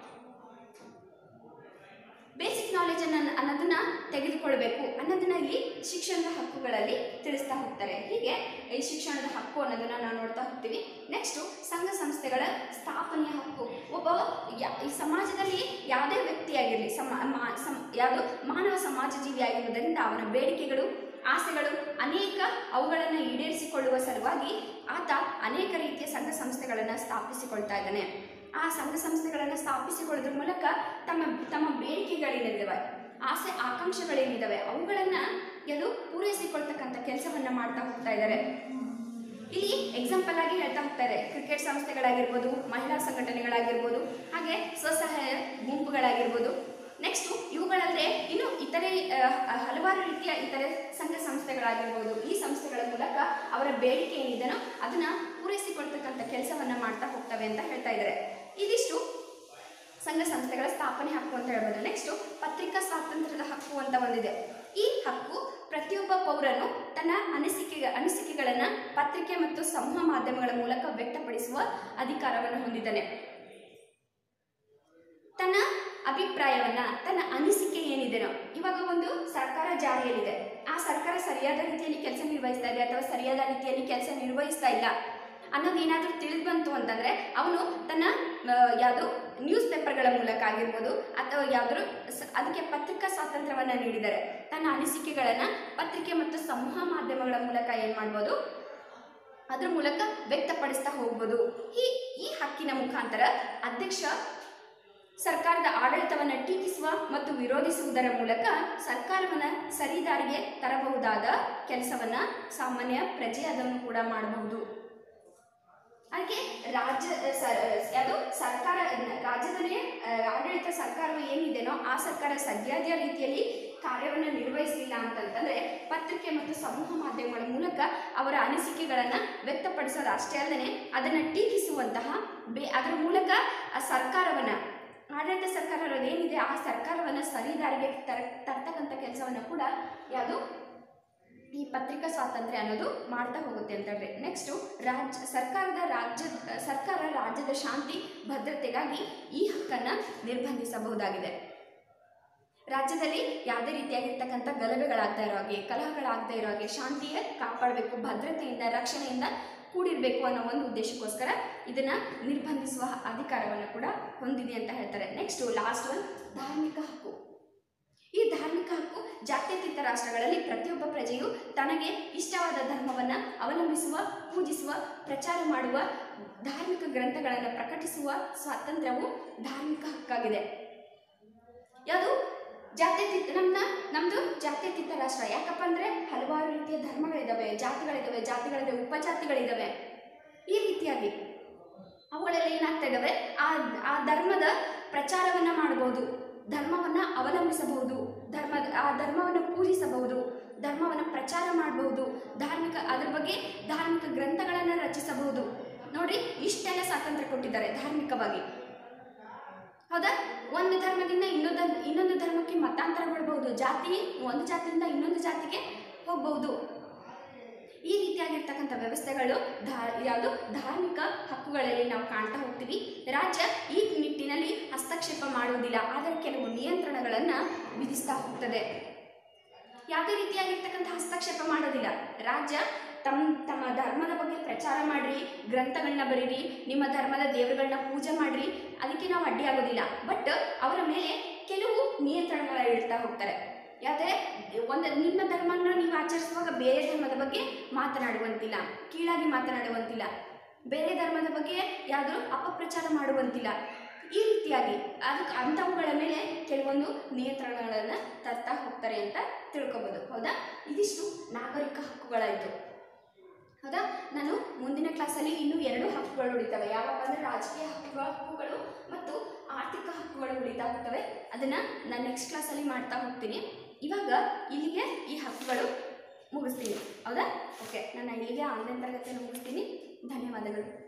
ಬೇಸಿಕ್ ನಾಲೆಜ್ ಅನ್ನ ಅನ್ನೋದನ್ನ ತೆಗೆದುಕೊಳ್ಬೇಕು ಅನ್ನೋದನ್ನ ಇಲ್ಲಿ ಶಿಕ್ಷಣದ ಹಕ್ಕುಗಳಲ್ಲಿ ತಿಳಿಸ್ತಾ ಹೋಗ್ತಾರೆ ಹೀಗೆ ಈ ಶಿಕ್ಷಣದ ಹಕ್ಕು ಅನ್ನೋದನ್ನ ನಾವು ನೋಡ್ತಾ ಹೋಗ್ತೀವಿ ನೆಕ್ಸ್ಟು ಸಂಘ ಸಂಸ್ಥೆಗಳ ಸ್ಥಾಪನೆಯ ಹಕ್ಕು ಒಬ್ಬ ಯಾ- ಈ ಸಮಾಜದಲ್ಲಿ ಯಾವುದೇ ವ್ಯಕ್ತಿಯಾಗಿರಲಿ ಸಮ ಮಾ- ಸಂ- ಯಾವುದು ಮಾನವ ಸಮಾಜ ಜೀವಿ ಆಗಿರುವುದರಿಂದ ಅವನ ಬೇಡಿಕೆಗಳು ಆಸೆಗಳು ಅನೇಕ ಅವುಗಳನ್ನು ಈಡೇರಿಸಿಕೊಳ್ಳುವ ಸಲುವಾಗಿ ಆತ ಅನೇಕ ರೀತಿಯ ಸಂಘ ಸಂಸ್ಥೆಗಳನ್ನು ಸ್ಥಾಪಿಸಿಕೊಳ್ತಾ ಇದ್ದಾನೆ ಆ ಸಂಘ ಸಂಸ್ಥೆಗಳನ್ನು ಸ್ಥಾಪಿಸಿಕೊಳ್ಳೋದ್ರ ಮೂಲಕ ತಮ್ಮ ತಮ್ಮ ಬೇಡಿಕೆಗಳೇನಿದ್ದಾವೆ ಆಸೆ ಆಕಾಂಕ್ಷೆಗಳೇನಿದ್ದಾವೆ ಅವುಗಳನ್ನು ಅದು ಪೂರೈಸಿಕೊಳ್ತಕ್ಕಂಥ ಕೆಲಸವನ್ನ ಮಾಡ್ತಾ ಹೋಗ್ತಾ ಇದ್ದಾರೆ ಇಲ್ಲಿ ಎಕ್ಸಾಂಪಲ್ ಆಗಿ ಹೇಳ್ತಾ ಹೋಗ್ತಾರೆ ಕ್ರಿಕೆಟ್ ಸಂಸ್ಥೆಗಳಾಗಿರ್ಬೋದು ಮಹಿಳಾ ಸಂಘಟನೆಗಳಾಗಿರ್ಬೋದು ಹಾಗೆ ಸ್ವಸಹಾಯ ಗುಂಪುಗಳಾಗಿರ್ಬೋದು ನೆಕ್ಸ್ಟು ಇವುಗಳಲ್ಲದೆ ಇನ್ನು ಇತರೆ ಆ, ಹಲವಾರು ರೀತಿಯ ಇತರೆ ಸಂಘ ಸಂಸ್ಥೆಗಳಾಗಿರ್ಬೋದು ಈ ಸಂಸ್ಥೆಗಳ ಮೂಲಕ ಅವರ ಬೇಡಿಕೆ ಏನಿದೆನೋ ಅದನ್ನ ಪೂರೈಸಿಕೊಳ್ತಕ್ಕಂಥ ಕೆಲಸವನ್ನ ಮಾಡ್ತಾ ಹೋಗ್ತವೆ ಅಂತ ಹೇಳ್ತಾ ಇದ್ದಾರೆ ಇದಿಷ್ಟು ಸಂಘ ಸಂಸ್ಥೆಗಳ ಸ್ಥಾಪನೆ ಹಕ್ಕು ಅಂತ ಹೇಳ್ಬೋದು ನೆಕ್ಸ್ಟು ಪತ್ರಿಕಾ ಸ್ವಾತಂತ್ರ್ಯದ ಹಕ್ಕು ಅಂತ ಒಂದಿದೆ ಈ ಹಕ್ಕು ಪ್ರತಿಯೊಬ್ಬ ಪೌರನು ತನ್ನ ಅನಿಸಿಕೆ ಅನಿಸಿಕೆಗಳನ್ನು ಪತ್ರಿಕೆ ಮತ್ತು ಸಮೂಹ ಮಾಧ್ಯಮಗಳ ಮೂಲಕ ವ್ಯಕ್ತಪಡಿಸುವ ಅಧಿಕಾರವನ್ನು ಹೊಂದಿದ್ದಾನೆ ತನ್ನ ಅಭಿಪ್ರಾಯವನ್ನ ತನ್ನ ಅನಿಸಿಕೆ ಏನಿದೆನೋ ಇವಾಗ ಒಂದು ಸರ್ಕಾರ ಜಾರಿಯಲ್ಲಿದೆ ಆ ಸರ್ಕಾರ ಸರಿಯಾದ ರೀತಿಯಲ್ಲಿ ಕೆಲಸ ನಿರ್ವಹಿಸ್ತಾ ಇದೆ ಅಥವಾ ಸರಿಯಾದ ರೀತಿಯಲ್ಲಿ ಕೆಲಸ ನಿರ್ವಹಿಸ್ತಾ ಇಲ್ಲ ಅನ್ನೋದು ಏನಾದರೂ ತಿಳಿದು ಬಂತು ಅಂತಂದ್ರೆ ಅವನು ತನ್ನ ಯಾವುದು ನ್ಯೂಸ್ ಪೇಪರ್ಗಳ ಮೂಲಕ ಆಗಿರ್ಬೋದು ಅಥವಾ ಯಾವ್ದಾದ್ರು ಸ- ಅದಕ್ಕೆ ಪತ್ರಿಕಾ ಸ್ವಾತಂತ್ರ್ಯವನ್ನು ನೀಡಿದ್ದಾರೆ ತನ್ನ ಅನಿಸಿಕೆಗಳನ್ನು ಪತ್ರಿಕೆ ಮತ್ತು ಸಮೂಹ ಮಾಧ್ಯಮಗಳ ಮೂಲಕ ಏನು ಮಾಡ್ಬೋದು ಅದ್ರ ಮೂಲಕ ವ್ಯಕ್ತಪಡಿಸ್ತಾ ಹೋಗ್ಬೋದು ಈ ಈ ಹಕ್ಕಿನ ಮುಖಾಂತರ ಅಧ್ಯಕ್ಷ ಸರ್ಕಾರದ ಆಡಳಿತವನ್ನು ಟೀಕಿಸುವ ಮತ್ತು ವಿರೋಧಿಸುವುದರ ಮೂಲಕ ಸರ್ಕಾರವನ್ನು ಸರಿದಾರಿಗೆ ತರಬಹುದಾದ ಕೆಲಸವನ್ನ ಸಾಮಾನ್ಯ ಪ್ರಜೆಯಾದವನು ಕೂಡ ಮಾಡಬಹುದು ಅದಕ್ಕೆ ರಾಜ್ಯ ಸರ್ ಯಾವುದು ಸರ್ಕಾರ ರಾಜ್ಯದಲ್ಲಿ ಆ, ಆಡಳಿತ ಸರ್ಕಾರವು ಏನಿದೆನೋ ಆ ಸರ್ಕಾರ ಸರಿಯಾದ ರೀತಿಯಲ್ಲಿ ಕಾರ್ಯವನ್ನು ನಿರ್ವಹಿಸಲಿಲ್ಲ ಅಂತಂತಂದ್ರೆ ಪತ್ರಿಕೆ ಮತ್ತು ಸಮೂಹ ಮಾಧ್ಯಮಗಳ ಮೂಲಕ ಅವರ ಅನಿಸಿಕೆಗಳನ್ನು ವ್ಯಕ್ತಪಡಿಸೋದು ಅಷ್ಟೇ ಅಲ್ಲದೆ ಅದನ್ನು ಟೀಕಿಸುವಂತಹ ಬೇ ಅದರ ಮೂಲಕ ಆ ಸರ್ಕಾರವನ್ನು ಆಡಳಿತ ಸರ್ಕಾರ ಅನ್ನೋದು ಏನಿದೆ ಆ ಸರ್ಕಾರವನ್ನು ಸರಿದಾರಿಗೆ ತರ ತರ್ತಕ್ಕಂಥ ಕೆಲಸವನ್ನು ಕೂಡ ಯಾವುದು ಈ ಪತ್ರಿಕಾ ಸ್ವಾತಂತ್ರ್ಯ ಅನ್ನೋದು ಮಾಡ್ತಾ ಹೋಗುತ್ತೆ ಅಂತ ಹೇಳ್ರಿ ನೆಕ್ಸ್ಟು ರಾಜ್ಯ ಸರ್ಕಾರದ ರಾಜ್ಯ ಸರ್ಕಾರ ರಾಜ್ಯದ ಶಾಂತಿ ಭದ್ರತೆಗಾಗಿ ಈ ಹಕ್ಕನ್ನು ನಿರ್ಬಂಧಿಸಬಹುದಾಗಿದೆ ರಾಜ್ಯದಲ್ಲಿ ಯಾವುದೇ ರೀತಿಯಾಗಿರ್ತಕ್ಕಂಥ ಗಲಭೆಗಳಾಗ್ತಾ ಇರೋ ಹಾಗೆ ಕಲಹಗಳಾಗದೇ ಇರೋ ಹಾಗೆ ಶಾಂತಿಯ ಕಾಪಾಡಬೇಕು ಭದ್ರತೆಯಿಂದ ರಕ್ಷಣೆಯಿಂದ ಕೂಡಿರಬೇಕು ಅನ್ನೋ ಒಂದು ಉದ್ದೇಶಕ್ಕೋಸ್ಕರ ಇದನ್ನ ನಿರ್ಬಂಧಿಸುವ ಅಧಿಕಾರವನ್ನು ಕೂಡ ಹೊಂದಿದೆ ಅಂತ ಹೇಳ್ತಾರೆ ನೆಕ್ಸ್ಟು ಲಾಸ್ಟ್ ಒನ್ ಧಾರ್ಮಿಕ ಹಕ್ಕು ಈ ಧಾರ್ಮಿಕ ಹಕ್ಕು ಜಾತ್ಯತೀತ ರಾಷ್ಟ್ರಗಳಲ್ಲಿ ಪ್ರತಿಯೊಬ್ಬ ಪ್ರಜೆಯು ತನಗೆ ಇಷ್ಟವಾದ ಧರ್ಮವನ್ನು ಅವಲಂಬಿಸುವ ಪೂಜಿಸುವ ಪ್ರಚಾರ ಮಾಡುವ ಧಾರ್ಮಿಕ ಗ್ರಂಥಗಳನ್ನು ಪ್ರಕಟಿಸುವ ಸ್ವಾತಂತ್ರ್ಯವು ಧಾರ್ಮಿಕ ಹಕ್ಕಾಗಿದೆ ಯಾವುದು ಜಾತ್ಯತೀತ ನಮ್ನ ನಮ್ಮದು ಜಾತ್ಯತೀತ ರಾಷ್ಟ್ರ ಯಾಕಪ್ಪ ಅಂದರೆ ಹಲವಾರು ರೀತಿಯ ಧರ್ಮಗಳಿದ್ದಾವೆ ಜಾತಿಗಳಿದ್ದಾವೆ ಜಾತಿಗಳಿದ್ದಾವೆ ಉಪಜಾತಿಗಳಿದ್ದಾವೆ ಈ ರೀತಿಯಾಗಿ ಅವುಗಳೆಲ್ಲ ಏನಾಗ್ತಾ ಇದ್ದಾವೆ ಆ ಆ ಧರ್ಮದ ಪ್ರಚಾರವನ್ನು ಮಾಡಬಹುದು ಧರ್ಮವನ್ನು ಅವಲಂಬಿಸಬಹುದು ಧರ್ಮ ಆ ಧರ್ಮವನ್ನು ಪೂಜಿಸಬಹುದು ಧರ್ಮವನ್ನು ಪ್ರಚಾರ ಮಾಡಬಹುದು ಧಾರ್ಮಿಕ ಅದ್ರ ಬಗ್ಗೆ ಧಾರ್ಮಿಕ ಗ್ರಂಥಗಳನ್ನು ರಚಿಸಬಹುದು ನೋಡಿ ಇಷ್ಟೆಲ್ಲ ಸ್ವಾತಂತ್ರ್ಯ ಕೊಟ್ಟಿದ್ದಾರೆ ಧಾರ್ಮಿಕವಾಗಿ ಹೌದಾ ಒಂದು ಧರ್ಮದಿಂದ ಇನ್ನೊಂದು ಇನ್ನೊಂದು ಧರ್ಮಕ್ಕೆ ಮತಾಂತರಗೊಳ್ಬಹುದು ಜಾತಿ ಒಂದು ಜಾತಿಯಿಂದ ಇನ್ನೊಂದು ಜಾತಿಗೆ ಹೋಗಬಹುದು ಈ ರೀತಿಯಾಗಿರ್ತಕ್ಕಂಥ ವ್ಯವಸ್ಥೆಗಳು ಧಾ ಯಾವುದು ಧಾರ್ಮಿಕ ಹಕ್ಕುಗಳಲ್ಲಿ ನಾವು ಕಾಣ್ತಾ ಹೋಗ್ತೀವಿ ರಾಜ್ಯ ಈ ನಿಟ್ಟಿನಲ್ಲಿ ಹಸ್ತಕ್ಷೇಪ ಮಾಡುವುದಿಲ್ಲ ಆದರೆ ಕೆಲವು ನಿಯಂತ್ರಣಗಳನ್ನು ವಿಧಿಸ್ತಾ ಹೋಗ್ತದೆ ಯಾವುದೇ ರೀತಿಯಾಗಿರ್ತಕ್ಕಂಥ ಹಸ್ತಕ್ಷೇಪ ಮಾಡೋದಿಲ್ಲ ರಾಜ್ಯ ತಮ್ಮ ತಮ್ಮ ಧರ್ಮದ ಬಗ್ಗೆ ಪ್ರಚಾರ ಮಾಡ್ರಿ ಗ್ರಂಥಗಳನ್ನ ಬರೀರಿ ನಿಮ್ಮ ಧರ್ಮದ ದೇವರುಗಳನ್ನ ಪೂಜೆ ಮಾಡ್ರಿ ಅದಕ್ಕೆ ನಾವು ಅಡ್ಡಿ ಆಗೋದಿಲ್ಲ ಬಟ್ ಅವರ ಮೇಲೆ ಕೆಲವು ನಿಯಂತ್ರಣಗಳ ಇಡ್ತಾ ಹೋಗ್ತಾರೆ ಯಾವುದೇ ಒಂದು ನಿಮ್ಮ ಧರ್ಮನ ನೀವು ಆಚರಿಸುವಾಗ ಬೇರೆ ಧರ್ಮದ ಬಗ್ಗೆ ಮಾತನಾಡುವಂತಿಲ್ಲ ಕೀಳಾಗಿ ಮಾತನಾಡುವಂತಿಲ್ಲ ಬೇರೆ ಧರ್ಮದ ಬಗ್ಗೆ ಯಾವುದು ಅಪಪ್ರಚಾರ ಮಾಡುವಂತಿಲ್ಲ ಈ ರೀತಿಯಾಗಿ ಅದಕ್ಕೆ ಅಂಥವುಗಳ ಮೇಲೆ ಕೆಲವೊಂದು ನಿಯಂತ್ರಣಗಳನ್ನು ತರ್ತಾ ಹೋಗ್ತಾರೆ ಅಂತ ತಿಳ್ಕೊಬೋದು ಹೌದಾ ಇದಿಷ್ಟು ನಾಗರಿಕ ಹಕ್ಕುಗಳಾಯಿತು ಹೌದಾ ನಾನು ಮುಂದಿನ ಕ್ಲಾಸಲ್ಲಿ ಇನ್ನೂ ಎರಡು ಹಕ್ಕುಗಳು ಉಳಿತವೆ ಯಾವಪ್ಪ ಅಂದರೆ ರಾಜಕೀಯ ಹಕ್ಕುಗಳ ಹಕ್ಕುಗಳು ಮತ್ತು ಆರ್ಥಿಕ ಹಕ್ಕುಗಳು ಉಳಿತಾ ಹೋಗ್ತವೆ ಅದನ್ನು ನಾನು ನೆಕ್ಸ್ಟ್ ಕ್ಲಾಸಲ್ಲಿ ಮಾಡ್ತಾ ಹೋಗ್ತೀನಿ ಇವಾಗ ಇಲ್ಲಿಗೆ ಈ ಹಕ್ಕುಗಳು ಮುಗಿಸ್ತೀನಿ ಹೌದಾ ಓಕೆ ನಾನು ಇಲ್ಲಿಗೆ ಆನ್ಲೈನ್ ತರಗತಿಯನ್ನು ಮುಗಿಸ್ತೀನಿ ಧನ್ಯವಾದಗಳು